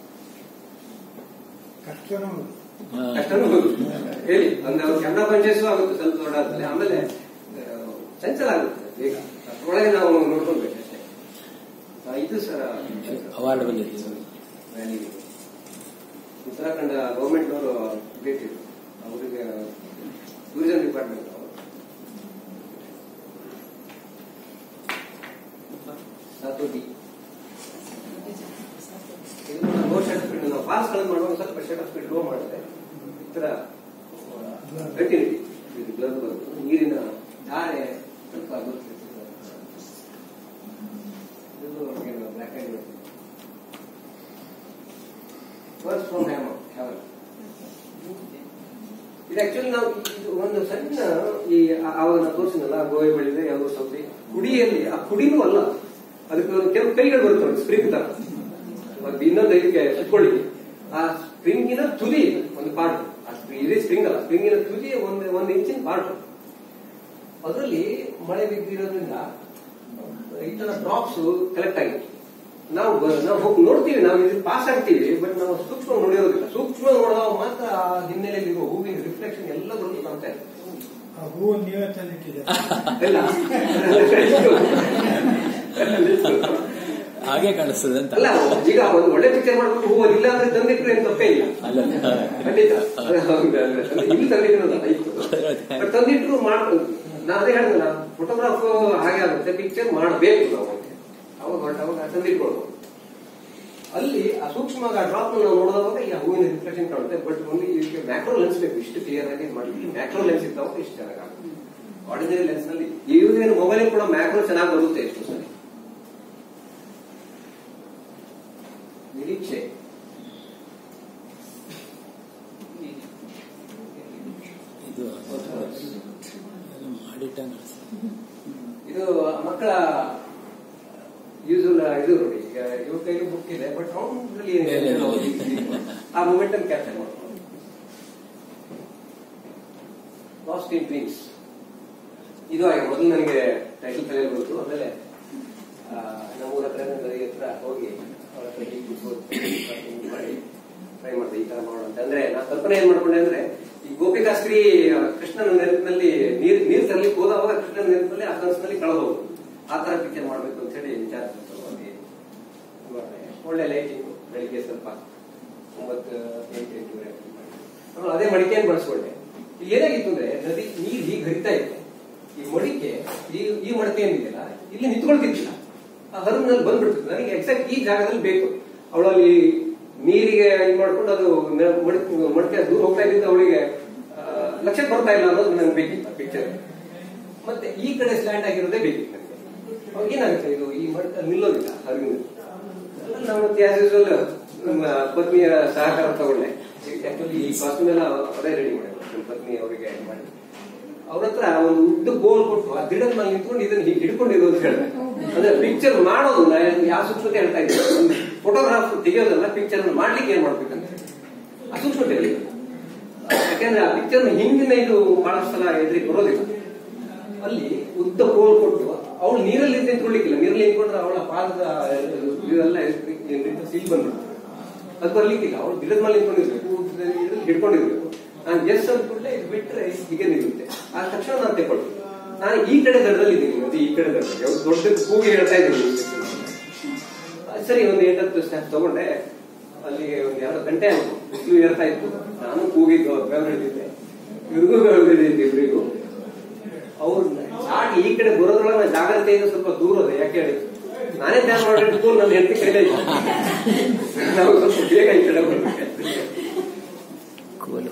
ಕಷ್ಟನೂ ಹಾ. ಕಷ್ಟನೂ ಹೌದು. ಹೇಳಿ ಒಂದು ಕ್ಯಾಮ್ರಾ ಪಂಚೇಸು ಆಗುತ್ತೆ ಸ್ವಲ್ಪ ದೊಡ್ಡಾದ್ಮೇಲೆ ಆಮೇಲೆ ಆ, ಚಂಚಲ ಆಗುತ್ತೆ ಬೇಗ ಅದ್ರೊಳಗೆ ನಾವು ನೋಡ್ಕೊಳ್ಬೇಕು ಅಷ್ಟೇ ಆ, ಇದು ಸರ್ ಅವಾರ್ಡ್ ಬಂದಿದೆ ವ್ಯಾಲಿಗೆ ಉತ್ತರಾಖಂಡ ಗೌರ್ಮೆಂಟ್ ಅವರು ಬೇಕಿದ್ರು ಅವರಿಗೆ ಟೂರಿಸಂ ಡಿಪಾರ್ಟ್ಮೆಂಟ್ ಅವರು ಸಾತೋಟಿ ಇದು ಲೋ ಶರ್ಟ್ ಸ್ಪೀಡ್ ನಾವು ಪಾಸ್ ಗಳನ್ನು ಮಾಡುವಾಗ ಸ್ವಲ್ಪ ಶರ್ಟ್ ಸ್ಪೀಡ್ ಲೋ ಮಾಡಿದ್ರೆ ಈ ತರ ಕಂಟಿನ್ಯೂಟಿ ಇದು ಬ್ಲರ್ ಬರುತ್ತೆ ನೀರಿನ ಧಾರೆ ಸ್ವಲ್ಪ ಗೊತ್ತಿರ್ತದೆ ಇದು ಬ್ಲ್ಯಾಕ್ ಆ್ಯಂಡ್ ವೈಟ್ ವರ್ಸ್ ಫ್ರಮ್ ಹ್ಯಾಮ್ ಹ್ಯಾವಲ್ ಇದು ಆಕ್ಚುಲಿ ನಾವು ಇದು ಒಂದು ಸಣ್ಣ ಈ ಆ- ಆವಾಗ ನಾವು ತೋರಿಸಿನಲ್ಲ ಗೋವೆ ಬೆಳೆದ್ರೆ ಯಾವುದೋ ಸೌದೆ ಕುಡಿಯಲ್ಲಿ ಆ ಕುಡಿನೂ ಅಲ್ಲ ಅದಕ್ಕೆ ಒಂದು ಕೆಲವು ಕೈಗಳು ಬರುತ್ತೆ ನೋಡಿ ಸ್ಪ್ರಿಂಗ್ ತರ ಅದು ಇನ್ನೊಂದು ಇದಕ್ಕೆ ಸುತ್ಕೊಳ್ಳಿ ಆ ಸ್ಪ್ರಿಂಗಿನ ತುದಿ ಒಂದು ಪಾರ್ಟ್ ಆ ಸ್ಪ್ರಿಂಗ್ ಇದೇ ಸ್ಪ್ರಿಂಗ್ ಅಲ್ಲ ಸ್ಪ್ರಿಂಗಿನ ತುದಿ ಒಂದು ಒಂದು ಇಂಚಿನ ಪಾರ್ಟ್ ಅದರಲ್ಲಿ ಮಳೆ ಬಿದ್ದಿರೋದ್ರಿಂದ ಈ ತರ ಡ್ರಾಪ್ಸ್ ಕಲೆಕ್ಟ್ ಆಗಿತ್ತು ನಾವು ಬ- ನಾವು ಹೋಗಿ ನೋಡ್ತೀವಿ ನಾವು ಇಲ್ಲಿ ಪಾಸ್ ಆಗ್ತೀವಿ ಬಟ್ ನಾವು ಸೂಕ್ಷ್ಮ ನೋಡಿರೋದಿಲ್ಲ ಸೂಕ್ಷ್ಮ ನೋಡಿದಾಗ ಮಾತ್ರ ಆ ಹಿನ್ನೆಲೆಯಲ್ಲಿ ಇರುವ ಹೂವಿನ ರಿಫ್ಲೆಕ್ಷನ್ ಎಲ್ಲ ಬರುತ್ತೆ ಕಾಣ್ತಾ ಇದೆ ಆ ಹೂವು ನೀವೇ ತಂದಿಟ್ಟಿದ್ದೀರ ಇಲ್ಲ ಹಾಗೆ ಕಾಣಿಸ್ತದೆ ಅಂತ ಅಲ್ಲ ಈಗ ಒಂದು ಒಳ್ಳೆ ಪಿಕ್ಚರ್ ಮಾಡ್ಬಿಟ್ಟು ಹೂವು ಇಲ್ಲ ಅಂದ್ರೆ ತಂದಿಟ್ರೆ ಏನು ತಪ್ಪೇ ಇಲ್ಲ ಅಲ್ಲ ಖಂಡಿತ ಅದು ಹೌದು, ಅದು ಅದು ಇಲ್ಲಿ ತಂದಿಟ್ಟಿರೋದಲ್ಲ ಇತ್ತು ಬಟ್ ತಂದಿಟ್ರು ಮಾಡ್ ನಾ ಅದೇ ಹೇಳಿದ್ನಲ್ಲ ಫೋಟೋಗ್ರಾಫ್ ಹಾಗೆ ಆಗುತ್ತೆ ಪಿಕ್ಚರ್ ಮಾಡಬೇಕು ನಾವು ಅವಾಗ ಹೊರಟವಾಗ ತಂದಿಟ್ಕೊಳ್ಬೋದು ಅಲ್ಲಿ ಆ ಸೂಕ್ಷ್ಮವಾಗಿ ಆ ಡ್ರಾಪ್ ನಾವು ನೋಡಿದಾಗ ಈ ಹೂವಿನ ರಿಫ್ಲೆಕ್ಷನ್ ಕಾಣುತ್ತೆ ಬಟ್ ಓನ್ಲಿ ಇದಕ್ಕೆ ಮ್ಯಾಕ್ರೋ ಲೆನ್ಸ್ ಬೇಕು ಇಷ್ಟು ಕ್ಲಿಯರ್ ಆಗಿ ಮಾಡಲಿಕ್ಕೆ ಮ್ಯಾಕ್ರೋ ಲೆನ್ಸ್ ಇದ್ದಾವಾಗ ಇಷ್ಟು ಚೆನ್ನಾಗಿ ಆಗುತ್ತೆ ಆರ್ಡಿನರಿ ಲೆನ್ಸ್ ನಲ್ಲಿ ಇವ್ರೇನು ಮೊಬೈಲ್ ಕೂಡ ಮ್ಯಾಕ್ರೋ ಚೆನ್ನಾಗಿ ಬರುತ್ತೆ ಎಷ್ಟು ಸರಿ ನಿರೀಕ್ಷೆ ಇದು ಮಾಡಿಟ್ಟ ಇದು ಮಕ್ಕಳ ಯೂಸುವಲ್ ಇದು ನೋಡಿ ಈಗ ಇವ್ರ ಕೈಲಿ ಬುಕ್ ಇದೆ ಬಟ್ ಅವನಲ್ಲಿ ಆ ಮೂಮೆಂಟ್ ಅನ್ನು ಕ್ಯಾಪ್ಚರ್ ಮಾಡ್ಕೊಂಡು ಲಾಸ್ಟ್ ಇನ್ ಡ್ರೀಮ್ಸ್ ಇದು ಆಗಿ ಮೊದಲು ನನಗೆ ಟೈಟಲ್ ತಲೆಯಲ್ಲಿ ಬಂತು ಆಮೇಲೆ ಆ, ನಮ್ಮ ಊರ ಹತ್ರ ನದಿ ಹತ್ರ ಹೋಗಿ ಅವ್ರ ಹತ್ರ ಹೀಗೆ ಕೂತ್ಕೊಂಡು ಹಿಂಗ್ ಮಾಡಿ ಟ್ರೈ ಮಾಡಿದೆ ಈ ತರ ಮಾಡೋಣ ಅಂದ್ರೆ ನಾನು ಕಲ್ಪನೆ ಏನ್ ಮಾಡ್ಕೊಂಡೆ ಅಂದ್ರೆ ಈ ಗೋಪಿಕಾಸ್ತ್ರಿ ಆ, ಕೃಷ್ಣನ ನೆನಪಿನಲ್ಲಿ ನೀರ್ ನೀರ್ ತರಲಿಕ್ಕೆ ಹೋದವಾಗ ಕೃಷ್ಣನ ನೆನಪಿನಲ್ಲಿ ಆ ಕನಸಿನಲ್ಲಿ ಕಳೆದೋದು ಆ ತರ ಪಿಕ್ಚರ್ ಮಾಡ್ಬೇಕು ಅಂತ ಹೇಳಿ ವಿಚಾರ ಬಂತು. ಅಲ್ಲಿ ಮಾಡಿದೆ. ಒಳ್ಳೆ ಲೈಟಿಂಗ್ ಬೆಳಿಗ್ಗೆ ಸ್ವಲ್ಪ ಒಂಬತ್ತು ಎಂಟು ಎಂಟೂವರೆ ಆಮೇಲೆ ಅದೇ ಮಡಿಕೆಯನ್ನು ಬಳಸ್ಕೊಂಡೆ ಇಲ್ಲಿ ಏನಾಗಿತ್ತು ಅಂದ್ರೆ ನದಿ ನೀರು ಹೀಗೆ ಹರಿತಾ ಇತ್ತು ಈ ಮಡಿಕೆ ಈ ಈ ಮಡಿಕೆ ಏನಿದೆಯಲ್ಲ ಇಲ್ಲಿ ನಿಂತ್ಕೊಳ್ತಿದ್ದಿಲ್ಲ ಆ ಹರಿನಲ್ಲಿ ಬಂದ್ಬಿಡ್ತಿತ್ತು ನನಗೆ ಎಕ್ಸಾಕ್ಟ್ ಈ ಜಾಗದಲ್ಲಿ ಬೇಕು ಅವಳಲ್ಲಿ ನೀರಿಗೆ ಇದು ಮಾಡ್ಕೊಂಡು ಅದು ನ- ಮಡಿಕೆ ಮಡಿಕೆ ದೂರ ಹೋಗ್ತಾ ಇದ್ದಿದ್ದು ಅವಳಿಗೆ ಆ, ಲಕ್ಷ್ಯಕ್ಕೆ ಬರ್ತಾ ಇಲ್ಲ ಅನ್ನೋದು ನನಗೆ ಬೇಕಿತ್ತು ಪಿಕ್ಚರ್ ಮತ್ತೆ ಈ ಕಡೆ ಸ್ಲ್ಯಾಂಡ್ ಆಗಿರೋದೇ ಬೇಕಿತ್ತು ನನಗೆ ಅವಾಗ ಏನಾಗುತ್ತೆ ಇದು ಈ ಮಡಿಕೆ ನಿಲ್ಲೋದಿಲ್ಲ ಹರಿವಿನಲ್ಲಿ ನಾವು ಆಸ್ ಯೂಶುವಲ್ ನಮ್ಮ ಪತ್ನಿಯ ಸಹಕಾರ ತಗೊಂಡೆ ಆಕ್ಚುಲಿ ಈ ಕಾಸ್ಟ್ಯೂಮ್ ಎಲ್ಲ ಅವರೇ ರೆಡಿ ಮಾಡಿದ್ರು ನಮ್ಮ ಪತ್ನಿ ಅವರಿಗೆ ಮಾಡಿ ಅವ್ರ ಹತ್ರ ಒಂದು ಉದ್ದ ಗೋಲ್ ಕೊಟ್ಟು ಆ ಗಿಡದ ಮೇಲೆ ನಿಂತ್ಕೊಂಡು ಇದನ್ನ ಹೀಗೆ ಹಿಡ್ಕೊಂಡಿರೋದು ಅಂತ ಹೇಳಿದೆ ಅಂದ್ರೆ ಪಿಕ್ಚರ್ ಮಾಡೋದು ನಾನು ಯಾವ ಸೂಕ್ಷ್ಮತೆ ಹೇಳ್ತಾ ಇದ್ದೆ ಒಂದು ಫೋಟೋಗ್ರಾಫ್ ತೆಗೆಯೋದಲ್ಲ ಪಿಕ್ಚರ್ ಮಾಡ್ಲಿಕ್ಕೆ ಏನ್ ಮಾಡ್ಬೇಕಂತ ಆ ಸೂಕ್ಷ್ಮತೆ ಹೇಳಿದ್ರು ಯಾಕಂದ್ರೆ ಆ ಪಿಕ್ಚರ್ ಹಿಂದಿನ ಇದು ಬಹಳಷ್ಟು ಸಲ ಎದುರಿಗೆ ಬರೋದಿಲ್ಲ ಅಲ್ಲಿ ಉದ್ದ ಕೋಲ್ ಕೊಟ್ಟು ಅವಳು ನೀರಲ್ಲಿ ನಿಂತ್ಕೊಳ್ಳಿಕ್ಕಿಲ್ಲ ನೀರಲ್ಲಿ ನಿಂತ್ಕೊಂಡ್ರೆ ಅವಳ ಪಾದದ ಇದೆಲ್ಲ ಸೀಲ್ ಬಂದ್ಬಿಡುತ್ತೆ ಅದು ಬರ್ಲಿಕ್ಕಿಲ್ಲ ಅವಳು ಗಿಡದ ಮೇಲೆ ನಿಂತ್ಕೊಂಡಿರ್ಬೇಕು ಇದ್ರಲ್ಲಿ ಹಿಡ್ಕೊಂಡಿರ್ಬೇಕು ನಾನು ಎಸ್ ಅಂದ ಕೂಡಲೇ ಇದು ಬಿಟ್ರೆ ಹೀಗೆ ನಿಲ್ಲುತ್ತೆ ಆ ತಕ್ಷಣ ನಾನು ತೆಕ್ಕೊಳ್ಳಿ ನಾನು ಈ ಕಡೆ ದಡದಲ್ಲಿ ಇದ್ದೀನಿ ಮತ್ತೆ ಈ ಕಡೆ ದಡದಲ್ಲಿ ಅವ್ರು ದೊಡ್ಡ ಕೂಗಿ ಹೇಳ್ತಾ ಇದ್ದೀನಿ ಸರಿ ಒಂದು ಎಂಟತ್ತು ಸ್ಟೆಪ್ ತಗೊಂಡೆ ಅಲ್ಲಿ ಒಂದು ಎರಡು ಗಂಟೆ ಆಯ್ತು ಬಿಸಿಲು ಏರ್ತಾ ಇತ್ತು ನಾನು ಕೂಗಿದ್ದು ಬೆಲ್ ಹಿಡಿದಿದ್ದೆ ಇವ್ರಿಗೂ ಬೆಲ್ ಹಿಡಿದಿದ್ದೆ ಇಬ್ಬರಿಗೂ ಅವ್ರು ಚಾಟಿ ಈ ಕಡೆ ಬರೋದ್ರೊಳಗೆ ನಾನು ಜಾಗ್ರತೆಯಿಂದ ಸ್ವಲ್ಪ ದೂರ ಹೋದೆ ಯಾಕೆ ಹೇಳಿ ನಾನೇ ಧ್ಯಾನ ಮಾಡಿಟ್ಟು ನನ್ನ ಹೆಂಡತಿ ಕೈಲೇ ಇಲ್ಲ ನಾವು ಸ್ವಲ್ಪ ಬೇಗ ಈ ಕಡೆ ಬರ್ಬೇಕು ಕೋಲು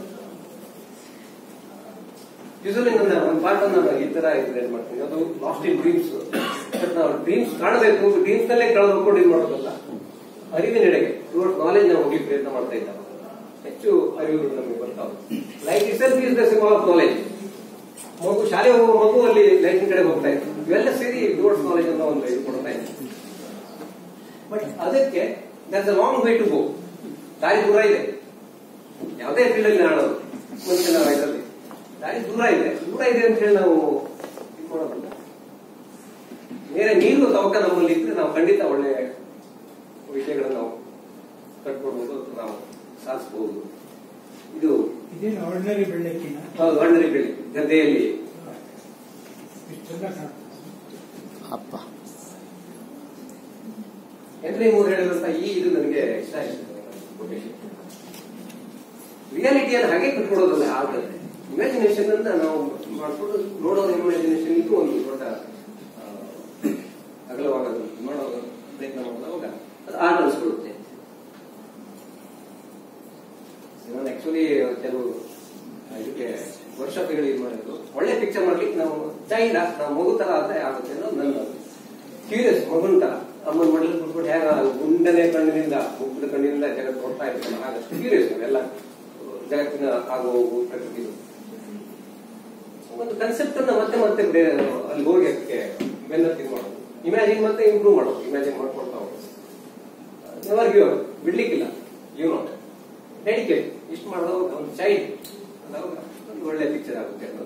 ಯೂಸಲಿ ನನ್ನ ಒಂದು ಪಾರ್ಟ್ ನಾನು ಈ ತರ ಇನ್ಕ್ರೇಟ್ ಮಾಡ್ತೀನಿ ಅದು ಲಾಸ್ಟ್ ಇನ್ ಡ್ರೀಮ್ಸ್ ನಾವು ಡ್ರೀಮ್ಸ್ ಕಾಣಬೇಕು ಡ್ರೀಮ್ಸ್ ನಲ್ಲೇ ಕಳೆದು ಹೋಗ್ಕೊಂಡು ಇದು ಮಾಡೋದಲ್ಲ ಅರಿವಿನೆಡೆಗೆ ಟುವರ್ಡ್ ನಾಲೆಜ್ ನಾವು ಹೋಗಿ ಪ್ರಯತ್ನ ಮಾಡ್ತಾ ಇದ್ದ ಹೆಚ್ಚು ಅರಿವುಗಳು ನಮಗೆ ಬರ್ತಾವೆ like itself is the symbol of knowledge ಮಗು ಶಾಲೆ ಹೋಗುವ ಮಗು ಅಲ್ಲಿ ಲೈಫಿನ ಕಡೆ ಹೋಗ್ತಾ ಇತ್ತು ಇವೆಲ್ಲ ಸೇರಿ ಟುವರ್ಡ್ಸ್ ನಾಲೆಜ್ ಅನ್ನೋ ಒಂದು ಇದು ಕೊಡ್ತಾ ಇತ್ತು ಬಟ್ ಅದಕ್ಕೆ there's a long way to go ದಾರಿ ದೂರ ಇದೆ ಯಾವುದೇ ಫೀಲ್ಡ್ ಅಲ್ಲಿ ಆಡೋದು ಮುಂಚಿನ ಇದರಲ್ಲಿ ದಾರಿ ದೂರ ಇದೆ ದೂರ ಇದೆ ಅಂತ ಹೇಳಿ ನಾವು ಇದು ಮಾಡೋದಿಲ್ಲ ಬೇರೆ ನೀರು ತವಕ ನಮ್ಮಲ್ಲಿ ಇದ್ರೆ ನಾವು ಖಂಡಿತ ಒಳ್ಳೆ ವಿಷಯಗಳನ್ನು ನಾವು ಕಟ್ಕೊಡ್ಬೋದು ಅಥವಾ ನಾವು ಸಾಧಿಸಬಹುದು ಇದು ಇದೇನು ಆರ್ಡಿನರಿ ಬೆಳ್ಳಕ್ಕಿನ ವರ್ಣರಿ ಬೆಳೆ ಗದ್ದೆಯಲ್ಲಿ ಇಷ್ಟೆಲ್ಲ ಕಾಣ್ತದೆ ಅಪ್ಪ ಎಂಟ್ರಿ ಮೂರು ಹೇಳಿದಂತ ಈ ಇದು ನನಗೆ ಇಷ್ಟ ಆಯ್ತು ರಿಯಾಲಿಟಿಯನ್ನು ಹಾಗೆ ಕಟ್ಕೊಡೋದಲ್ಲ ಆಗಲ್ಲ ಇಮ್ಯಾಜಿನೇಷನ್ ಅನ್ನ ನಾವು ಮಾಡ್ಕೊಂಡು ನೋಡೋದು ಇಮ್ಯಾಜಿನೇಷನ್ ಇದು ಒಂದು ದೊಡ್ಡ ಆ, ಅಗಲವಾಗೋದು ಮಾಡೋದು ಪ್ರಯತ್ನ ಮಾಡುವಾಗ ಅದು ಆಟ ಅನಿಸ್ಕೊಳ್ಳುತ್ತೆ ನಾನು ಆಕ್ಚುಲಿ ಕೆಲವು ಆ, ಇದಕ್ಕೆ ವರ್ಷಗಳು ಇದು ಮಾಡಿದ್ರು ಒಳ್ಳೆ ಪಿಕ್ಚರ್ ಮಾಡ್ಲಿಕ್ಕೆ ನಾವು ಚೈಲ್ಡ್ ನಾವು ಮಗು ತರ ಆದ್ರೆ ಆಗುತ್ತೆ ಅನ್ನೋದು ನನ್ನ ಕ್ಯೂರಿಯಸ್ ಮಗುನ್ ತರ ಅಮ್ಮನ ಮಡಲು ಕುತ್ಕೊಂಡು ಹೇಗ ಗುಂಡನೆ ಕಣ್ಣಿನಿಂದ ಮುಗ್ಧ ಕಣ್ಣಿನಿಂದ ಜಗತ್ತು ನೋಡ್ತಾ ಇರ್ತಲ್ಲ ಆಗಷ್ಟು ಕ್ಯೂರಿಯಸ್ ನಾವೆಲ್ಲ ಜಗತ್ತಿನ ಆಗೋ ಹೋಗು ಪ್ರಕೃತಿ ಒಂದು ಕನ್ಸೆಪ್ಟ್ ಅನ್ನ ಮತ್ತೆ ಮತ್ತೆ ಬೇರೆ ಅಲ್ಲಿ ಹೋಗಿ ಅದಕ್ಕೆ ಬೆನ್ನತ್ತಿ ಮಾಡೋದು ಇಮ್ಯಾಜಿನ್ ಮತ್ತೆ ಇಂಪ್ರೂವ್ ಮಾಡೋದು ಇಮ್ಯಾಜಿನ್ ಮಾಡ್ಕೊಳ್ತಾ ಹೋಗೋದು ನೆವರ್ ಗಿವ್ ಬಿಡ್ಲಿಕ್ಕಿಲ್ಲ ಯು ನಾಟ್ ಡೆಡಿಕೇಟ್ ಇಷ್ಟು ಮಾಡೋದು ಒಂದು ಚೈಲ್ಡ್ ಅದಾಗ ಒಂದು ಒಳ್ಳೆ ಪಿಕ್ಚರ್ ಆಗುತ್ತೆ ಅನ್ನೋದು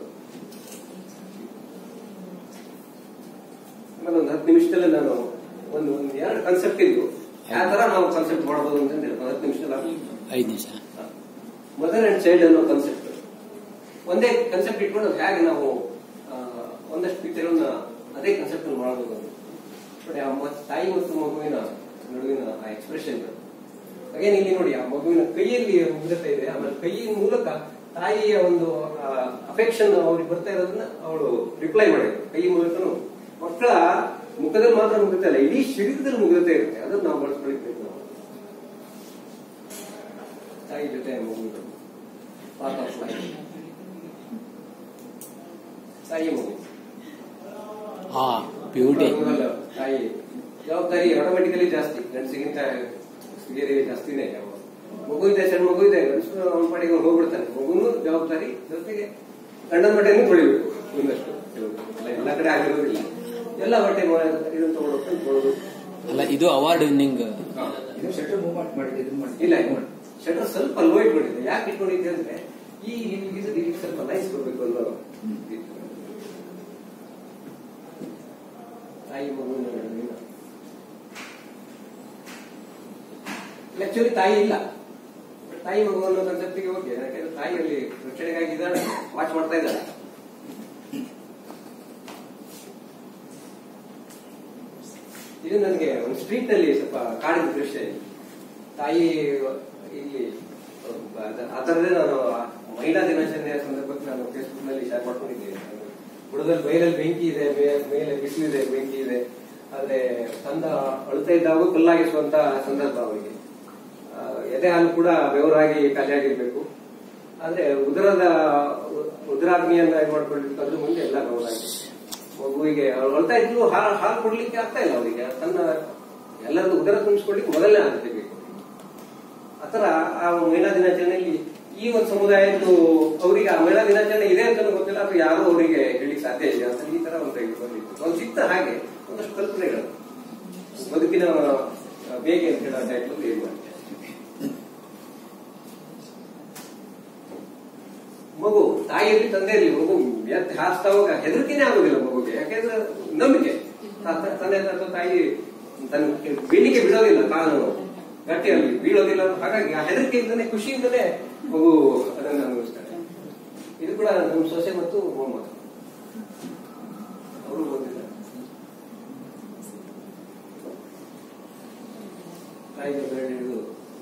ಆಮೇಲೆ ಒಂದು ಹತ್ತು ನಿಮಿಷದಲ್ಲಿ ನಾನು ಒಂದು ಒಂದು ಎರಡು ಕನ್ಸೆಪ್ಟ್ ಇದ್ದು ಯಾವ ತರ ನಾವು ಕನ್ಸೆಪ್ಟ್ ಮಾಡಬಹುದು ಅಂತ ಹೇಳಿ ಒಂದು ಹತ್ತು ನಿಮಿಷದಲ್ಲಿ ಐದು ನಿಮಿಷ ಮದರ್ ಅಂಡ್ ಚೈಲ್ಡ್ ಅನ್ನೋ ಕನ್ಸೆಪ್ಟ್ ಒಂದೇ ಕನ್ಸೆಪ್ಟ್ ಇಟ್ಕೊಂಡು ಅದು ಹೇಗೆ ನಾವು ಆ, ಒಂದಷ್ಟು ಪಿಕ್ಚರ್ಗಳನ್ನ ಅದೇ ಕನ್ಸೆಪ್ಟ್ ಮಾಡಬಹುದು ಅಂತ ನೋಡಿ ಆ ಮ- ತಾಯಿ ಮತ್ತು ಮಗುವಿನ ನಡುವಿನ ಆ ಎಕ್ಸ್ಪ್ರೆಷನ್ ಅಗೇನ್ ಇಲ್ಲಿ ನೋಡಿ ಆ ಮಗುವಿನ ಕೈಯಲ್ಲಿ ಮುಗ್ಧತೆ ಇದೆ ಆಮೇಲೆ ಕೈಯ ಮೂಲಕ ತಾಯಿಯ ಒಂದು ಅಫೆಕ್ಷನ್ ಅವ್ರಿಗೆ ಬರ್ತಾ ಇರೋದನ್ನ ಅವಳು ರಿಪ್ಲೈ ಮಾಡಿದ್ರು ಕೈ ಮೂಲಕನು ಮಕ್ಕಳ ಮುಖದಲ್ಲಿ ಮಾತ್ರ ಮುಗ್ಧತೆ ಅಲ್ಲ ಇಡೀ ಶರೀರದಲ್ಲಿ ಮುಗ್ಧತೆ ಇರುತ್ತೆ ಅದನ್ನ ನಾವು ಬಳಸ್ಕೊಳ್ಳಿಕ್ಕೆ ಪ್ರಯತ್ನ ಮಾಡ್ಬೇಕು. ತಾಯಿ ಜೊತೆ ಮಗುವಿನ ಪಾರ್ಟ್ ಆಫ್ ಲೈಫ್ ತಾಯಿ ಮಗು ಆ ಬ್ಯೂಟಿ ಮಗುವಲ್ಲ, ತಾಯಿ ಜವಾಬ್ದಾರಿ ಆಟೋಮೆಟಿಕಲಿ ಜಾಸ್ತಿ ಗಂಡಸಿಗಿಂತ ಸ್ತ್ರೀಯರಿಗೆ ಜಾಸ್ತಿನೇ ಯಾವಾಗ. ಮಗು ಇದೆ ಸಣ್ಣ ಮಗು ಇದೆ ಗಂಡಸು ಅವನ ಪಾಡಿಗೆ ಅವ್ನು ಹೋಗ್ಬಿಡ್ತಾನೆ ಮಗುನು ಜವಾಬ್ದಾರಿ ಜೊತೆಗೆ ಗಂಡನ ಬಟ್ಟೆನೂ ತೊಳಿಬೇಕು ಒಂದಷ್ಟು ಕೆಲವು. ಎಲ್ಲ ಎಲ್ಲ ಕಡೆ ಆಗಿರೋದಿಲ್ಲ ಎಲ್ಲ ಬಟ್ಟೆ ಇದನ್ನು ತಗೊಂಡೋಗ್ಕೊಂಡು ತೊಳೆದು ಅಲ್ಲ ಇದು ಅವಾರ್ಡ್ ವಿನ್ನಿಂಗ್ ಇದು ಶಟರ್ ಮೂವ್ಮೆಂಟ್ ಮಾಡಿದ್ದು ಇದನ್ನ ಮಾಡಿ ಇಲ್ಲ ಶಟರ್ ಸ್ವಲ್ಪ ಲೋ ಇಟ್ಕೊಂಡಿದ್ದೆ ಯಾಕೆ ಇಟ್ಕೊಂಡಿದ್ದೆ ಅಂದ್ರೆ ಈ ಇದು ಇದಕ್ಕೆ ಸ್ವಲ್ಪ ನೈಸ್ ಕೊಡ್ಬೇಕು ಅನ್ನೋ ಇತ್ತು. ತಾಯಿ ಮಗುವಿನ ನಡುವಿನ ಆಕ್ಚುಲಿ ತಾಯಿ ಇಲ್ಲ But ತಾಯಿ ಮಗು ಅನ್ನೋ ಕನ್ಸೆಪ್ಟಿಗೆ ಓಕೆ ಯಾಕಂದ್ರೆ ತಾಯಿಯಲ್ಲಿ ರಕ್ಷಣೆಗಾಗಿ ಇದ್ದಾಳೆ ವಾಚ್ ಮಾಡ್ತಾ ಇದ್ದಾಳೆ ಇದು ನನಗೆ ಒಂದು ಸ್ಟ್ರೀಟ್ ನಲ್ಲಿ ಸ್ವಲ್ಪ ಕಾಡಿದ ದೃಶ್ಯ ಇದು ತಾಯಿ ಇಲ್ಲಿ ಅದ- ಆ ಥರದೇ ನಾನು ಆ ಮಹಿಳಾ ದಿನಾಚರಣೆಯ ಸಂದರ್ಭಕ್ಕೆ ನಾನು ಫೇಸ್ಬುಕ್ ನಲ್ಲಿ ಶೇರ್ ಮಾಡ್ಕೊಂಡಿದ್ದೇನೆ ಬುಡದಲ್ಲಿ ಬೈಲಲ್ಲಿ ಬೆಂಕಿ ಇದೆ ಮೇ- ಮೇಲೆ ಬಿಸಿಲಿದೆ ಬೆಂಕಿ ಇದೆ ಆದ್ರೆ ತಂದ ಅಳುತ್ತಾ ಇದ್ದಾಗ ಕಲ್ಲಾಗಿಸುವಂತ ಸಂದರ್ಭ ಅವರಿಗೆ ಆ, ಎದೆ ಹಾಲು ಕೂಡ ಬೆವರಾಗಿ ಖಾಲಿಯಾಗಿರ್ಬೇಕು ಆದ್ರೆ ಉದರದ ಉದರಾಗ್ನಿಯನ್ನ ಇದು ಮಾಡ್ಕೊಂಡಿರ್ಬೇಕಾದ್ರೆ ಮುಂದೆ ಎಲ್ಲ ಬೆವರಾಗಿ ಮಗುವಿಗೆ ಅವ್ಳು ಅಳ್ತಾ ಇದ್ಲು ಹಾಲು ಹಾಲು ಕೊಡ್ಲಿಕ್ಕೆ ಆಗ್ತಾ ಇಲ್ಲ ಅವರಿಗೆ ತನ್ನ ಎಲ್ಲರದ್ದು ಉದರ ತುಂಬಿಸ್ಕೊಡ್ಲಿಕ್ಕೆ ಮೊದಲನೇ ಆದ್ಯತೆ ಬೇಕು ಆತರ ಆ ಮಹಿಳಾ ದಿನಾಚರಣೆಯಲ್ಲಿ ಈ ಒಂದು ಸಮುದಾಯದ್ದು ಅವರಿಗೆ ಆ ಮಹಿಳಾ ದಿನಾಚರಣೆ ಇದೆ ಅಂತ ಗೊತ್ತಿಲ್ಲ ಅಥವಾ ಯಾರು ಅವರಿಗೆ ಹೇಳಿಕ್ ಸಾಧ್ಯ ಇದೆ ಅಂತ ಈ ತರ ಒಂದು ಇದು ಬಂದಿತ್ತು ಒಂದು ಸಿಕ್ತ ಹಾಗೆ ಒಂದಷ್ಟು ಕಲ್ಪನೆಗಳು ಬದುಕಿನ ಆ, ಬೇಗೆ ಅಂತ ಹೇಳೋ ಟೈಟ್ಲ್ ಇದು ಮಾಡಿದೆ. ಮಗು ತಾಯಿಯಲ್ಲಿ ತಂದೆಯಲ್ಲಿ ಮಗು ಎತ್ತಿ ಹಾಸ್ತಾ ಹೋಗ ಹೆದರಿಕೆನೇ ಆಗುದಿಲ್ಲ ಮಗುಗೆ ಯಾಕೆಂದ್ರೆ ನಂಬಿಕೆ ತ- ತ- ತಂದೆ ಅಥವಾ ತಾಯಿ ತನ್ನ ಬೀಳಿಗೆ ಬಿಡೋದಿಲ್ಲ ತಾನು ಗಟ್ಟಿಯಲ್ಲಿ ಬೀಳೋದಿಲ್ಲ ಹಾಗಾಗಿ ಆ ಹೆದರಿಕೆಯಿಂದಲೇ ಖುಷಿಯಿಂದಲೇ ಮಗು ಅದನ್ನು ಅನುಭವಿಸ್ತಾರೆ ಇದು ಕೂಡ ನಮ್ಮ ಸೊಸೆ ಮತ್ತು ಮೊಹಮ್ಮದ್ ಅವರು ಓದಿಲ್ಲ ತಾಯಿಗೆ ಬೆರಳು ಹಿಡಿದು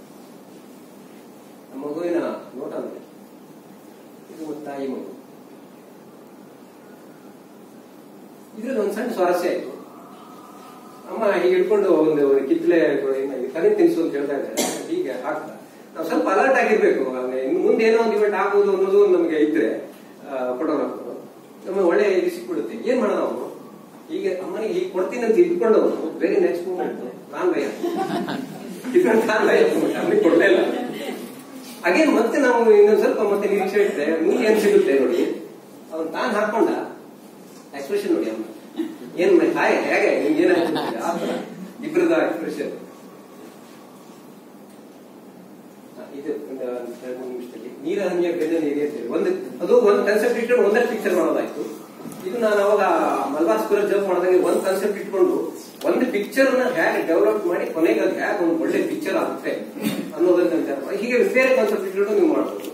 ಆ ಮಗುವಿನ ನೋಟ ನೋಡಿ ಇದು ಒಂದು ತಾಯಿ ಮಗು ಇದ್ರಲ್ಲಿ ಒಂದು ಸಣ್ಣ ಸ್ವಾರಸ್ಯ ಆಯ್ತು ಅಮ್ಮ ಹೀಗೆ ಹಿಡ್ಕೊಂಡು ಒಂದು ಒಂದು ಕಿತ್ಲೆ ಕನಿ ತಿನ್ಸು ಅಂತ ಹೇಳ್ತಾ ಇದ್ದಾರೆ ಹೀಗೆ ಹಾಕ್ತಾ ನಾವು ಸ್ವಲ್ಪ ಅಲರ್ಟ್ ಆಗಿರ್ಬೇಕು ಅಂದ್ರೆ ಇನ್ನು ಮುಂದೆ ಏನೋ ಒಂದು ಇವೆಂಟ್ ಆಗ್ಬೋದು ಅನ್ನೋದು ಒಂದು ನಮಗೆ ಇದ್ರೆ ಫೋಟೋಗ್ರಾಫರ್ ನಮಗೆ ಒಳ್ಳೆ ಇದು ಸಿಕ್ಬಿಡುತ್ತೆ ಏನ್ ಮಾಡೋಣ ಅವನು ಹೀಗೆ ಅಮ್ಮನಿಗೆ ಹೀಗೆ ಕೊಡ್ತೀನಿ ಅಂತ ಇಟ್ಕೊಂಡವನು ವೆರಿ ನೆಕ್ಸ್ಟ್ ಮೂಮೆಂಟ್ ನಾನ್ ಭಯ ಇದ್ರಲ್ಲಿ ನಾನ್ ಭಯ ಅಮ್ಮನಿಗೆ ಕೊಡ್ಲೇ ಇಲ್ಲ ಹಾಗೇನು ಮತ್ತೆ ನಾವು ಇನ್ನೊಂದ್ ಸ್ವಲ್ಪ ಮತ್ತೆ ನಿರೀಕ್ಷೆ ಇಟ್ಟರೆ ಮುಂದೆ ಏನ್ ಸಿಗುತ್ತೆ ನೋಡಿ ಅವ್ನು ತಾನು ಹಾಕೊಂಡ ಎಕ್ಸ್ಪ್ರೆಷನ್ ನೋಡಿ ಅಮ್ಮ ಏನ್ ಮ- ಹಾಯ್ ಹೇಗೆ ನಿಮ್ಗೆ ಏನಾಯ್ತು ಆ ಥರ ಇಬ್ಬರದ ಎಕ್ಸ್ಪ್ರೆಷನ್ ಇದು ಒಂದು ಎರಡು ಮೂರು ನಿಮಿಷದಲ್ಲಿ ನೀರ ಹನಿಯ ಬೆನ್ನ ನೀರಿ ಅಂತ ಹೇಳಿ ಒಂದು ಅದು ಒಂದು ಕನ್ಸೆಪ್ಟ್ ಇಟ್ಕೊಂಡು ಒಂದಷ್ಟು ಪಿಕ್ಚರ್ ಮಾಡೋದಾಯ್ತು ಇದು ನಾನು ಅವಾಗ ಮಲ್ಬಾರ್ ಸ್ಕೂಲ್ ಜಂಪ್ ಮಾಡಿದಾಗ ಒಂದು ಕಾನ್ಸೆಪ್ಟ್ ಇಟ್ಕೊಂಡು ಒಂದು ಪಿಕ್ಚರ್ ನ ಹೇಗೆ ಡೆವಲಪ್ ಮಾಡಿ ಕೊನೆಗೆ ಅದು ಹೇಗೆ ಒಂದು ಒಳ್ಳೆ ಪಿಕ್ಚರ್ ಆಗುತ್ತೆ ಅನ್ನೋದನ್ನ ವಿಚಾರ ಮಾಡಿ ಹೀಗೆ ಬೇರೆ ಕಾನ್ಸೆಪ್ಟ್ ಇಟ್ಕೊಂಡು ನೀವು ಮಾಡ್ಬೋದು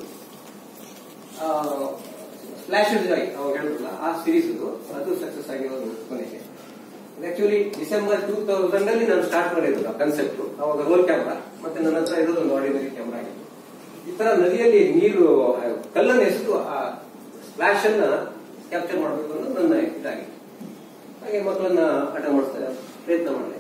ಫ್ಲಾಶಸ್ ಜಾಯ್ ಅವಾಗ ಹೇಳಿದ್ರಲ್ಲ ಆ ಸೀರೀಸ್ ಅದು ಸಕ್ಸಸ್ ಆಗಿರೋದು ಕೊನೆಗೆ ಆಕ್ಚುಲಿ ಡಿಸೆಂಬರ್ ಟೂ ತೌಸಂಡ್ ಅಲ್ಲಿ ನಾನು ಸ್ಟಾರ್ಟ್ ಮಾಡಿರೋದು ಆ ಕನ್ಸೆಪ್ಟ್ ಅವಾಗ ರೋಲ್ ಕ್ಯಾಮ್ರಾ ಮತ್ತೆ ನನ್ನ ಹತ್ರ ಇರೋದು ಒಂದು ಆರ್ಡಿನರಿ ಕ್ಯಾಮ್ರಾ ಆಗಿತ್ತು ಈ ತರ ನದಿಯಲ್ಲಿ ನೀರು ಆ, ಕಲ್ಲನ್ನು ಎಸೆದು ಆ ಸ್ಪ್ಲಾಶ್ ಅನ್ನ ಕ್ಯಾಪ್ಚರ್ ಮಾಡಬೇಕು ಅನ್ನೋದು ನನ್ನ ಇದಾಗಿತ್ತು ಹಾಗೆ ಮಕ್ಕಳನ್ನ ಆಟ ಮಾಡಿಸ್ತಾ ಪ್ರಯತ್ನ ಮಾಡಿದೆ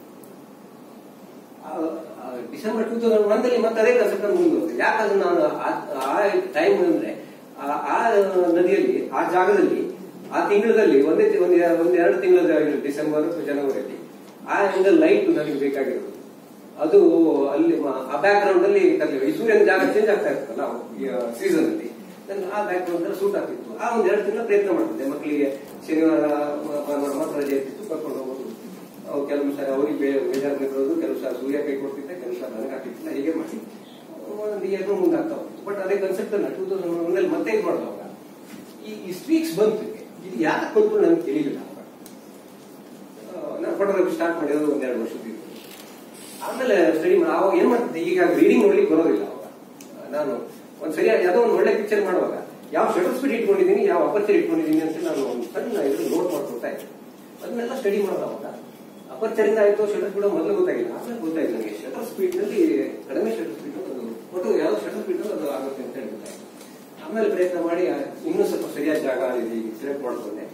ಆ- ಆ ಡಿಸೆಂಬರ್ ಟೂ ತೌಸಂಡ್ ಒನ್ದಲ್ಲಿ ಮತ್ತೆ ಅದೇ ಕನ್ಸೆಪ್ಟ್ ಮುಂದುವರೆದು ಯಾಕಂದ್ರೆ ನಾನು ಆ- ಆ ಟೈಮ್ ಅಂದ್ರೆ ಆ- ಆ ನದಿಯಲ್ಲಿ ಆ ಜಾಗದಲ್ಲಿ ಆ ತಿಂಗಳಲ್ಲಿ ಒಂದೇ ತಿ- ಒಂದ್ ಎರ- ಒಂದ್ ಎರಡು ತಿಂಗಳ ಡಿಸೆಂಬರ್ ಜನವರಿಯಲ್ಲಿ ಆ ಆಂಗಲ್ ಲೈಟ್ ನನಗೆ ಬೇಕಾಗಿರೋದು ಅದು ಅಲ್ಲಿ ಮ- ಆ ಬ್ಯಾಕ್ ಗ್ರೌಂಡ್ ಅಲ್ಲಿ ತರಲಿಲ್ಲ ಈ ಸೂರ್ಯನ ಜಾಗ ಚೇಂಜ್ ಆಗ್ತಾ ಇರ್ತಲ್ಲ ಸೀಸನ್ ಅಲ್ಲಿ ನನ್ಗೆ ಆ ಬ್ಯಾಕ್ ಗ್ರೌಂಡ್ ಅಲ್ಲಿ ಸೂಟ್ ಆಗ್ತಿತ್ತು ಆ ಒಂದ್ ಎರಡು ತಿಂಗಳ ಪ್ರಯತ್ನ ಮಾಡ್ತಿದ್ದೆ ಮಕ್ಕಳಿಗೆ ಶನಿವಾರ ಮ- ಭಾನುವಾರ ಮಾತ್ರ ರಜೆ ಇರ್ತಿತ್ತು ಕರ್ಕೊಂಡು ಹೋಗೋದು ಅವು ಕೆಲವು ಸಾರಿ ಅವರಿಗೆ ಬೇಜಾರು ಇರೋದು ಕೆಲವು ಸಾರಿ ಸೂರ್ಯ ಕೈ ಕೊಡ್ತಿದ್ದೆ ಕೆಲವು ಸಾರಿ ನನಗೆ ಆಗ್ತಿತ್ತಿಲ್ಲ ಹೀಗೆ ಮಾಡಿ ಒಂದು ಎರಡು ಮುಂದೆ ಆಗ್ತಾ ಹೋಗ್ತು ಬಟ್ ಅದೇ ಕನ್ಸೆಪ್ಟ್ ಅನ್ನ ಟೂ ತೌಸಂಡ್ ಒನ್ನಲ್ಲಿ ಮತ್ತೆ ಇದು ಮಾಡುವಾಗ ಈ ಈ ಸ್ಟ್ರೀಕ್ಸ್ ಬಂತು ಇದಕ್ಕೆ. ಇದು ಯಾಕೆ ಬಂತು ನನಗೆ ತಿಳಿಲಿಲ್ಲ ಅವಾಗ ಆ, ನಾನು ಫೋಟೋಗ್ರಫಿ ಸ್ಟಾರ್ಟ್ ಮಾಡಿರೋದು ಒಂದೆರಡು ವರ್ಷದ ಹಿಂದೆ. ಆಮೇಲೆ ಸ್ಟಡಿ ಮಾಡಿ ಅವಾಗ ಏನ್ ಮಾಡ್ತಿದ್ದೆ ಈಗ ರೀಡಿಂಗ್ ನೋಡ್ಲಿಕ್ಕೆ ಬರೋದಿಲ್ಲ ಅವಾಗ ನಾನು ಒಂದ್ ಸರಿ ಯಾವುದೋ ಒಂದು ಒಳ್ಳೆ ಪಿಕ್ಚರ್ ಮಾಡುವಾಗ ಯಾವ ಶಟರ್ ಸ್ಪೀಡ್ ಇಟ್ಕೊಂಡಿದ್ದೀನಿ ಯಾವ ಅಪರ್ಚರ್ ಇಟ್ಕೊಂಡಿದ್ದೀನಿ ಅಂತ ನಾನು ಒಂದು ಸಣ್ಣ ಇದು ನೋಟ್ ಮಾಡ್ಕೊಳ್ತಾ ಇದ್ದೆ ಅದನ್ನೆಲ್ಲ ಸ್ಟಡಿ ಮಾಡುವಾಗ ಅಪರ್ಚರ್ ಇಂದ ಆಯ್ತು ಶಟರ್ ಸ್ಪೀಡ್ ಮೊದಲು ಗೊತ್ತಾಗಿಲ್ಲ ಆಮೇಲೆ ಗೊತ್ತಾಯ್ತು ನನಗೆ ಶಟರ್ ಸ್ಪೀಡ್ ನಲ್ಲಿ ಕಡಿಮೆ ಶಟರ್ ಸ್ಪೀಡ್ ಅದು ಒಟ್ಟು ಯಾವ ಶಟರ್ ಸ್ಪೀಡ್ ಅದು ಆಗುತ್ತೆ ಅಂತ ಹೇಳಿ ಗೊತ್ತಾಯ್ತು ಆಮೇಲೆ ಪ್ರಯತ್ನ ಮಾಡಿ ಆ, ಇನ್ನೂ ಸ್ವಲ್ಪ ಸರಿಯಾದ ಜಾಗ ಇಲ್ಲಿ ಸೆಲೆಕ್ಟ್ ಮಾಡ್ಕೊಂಡೆ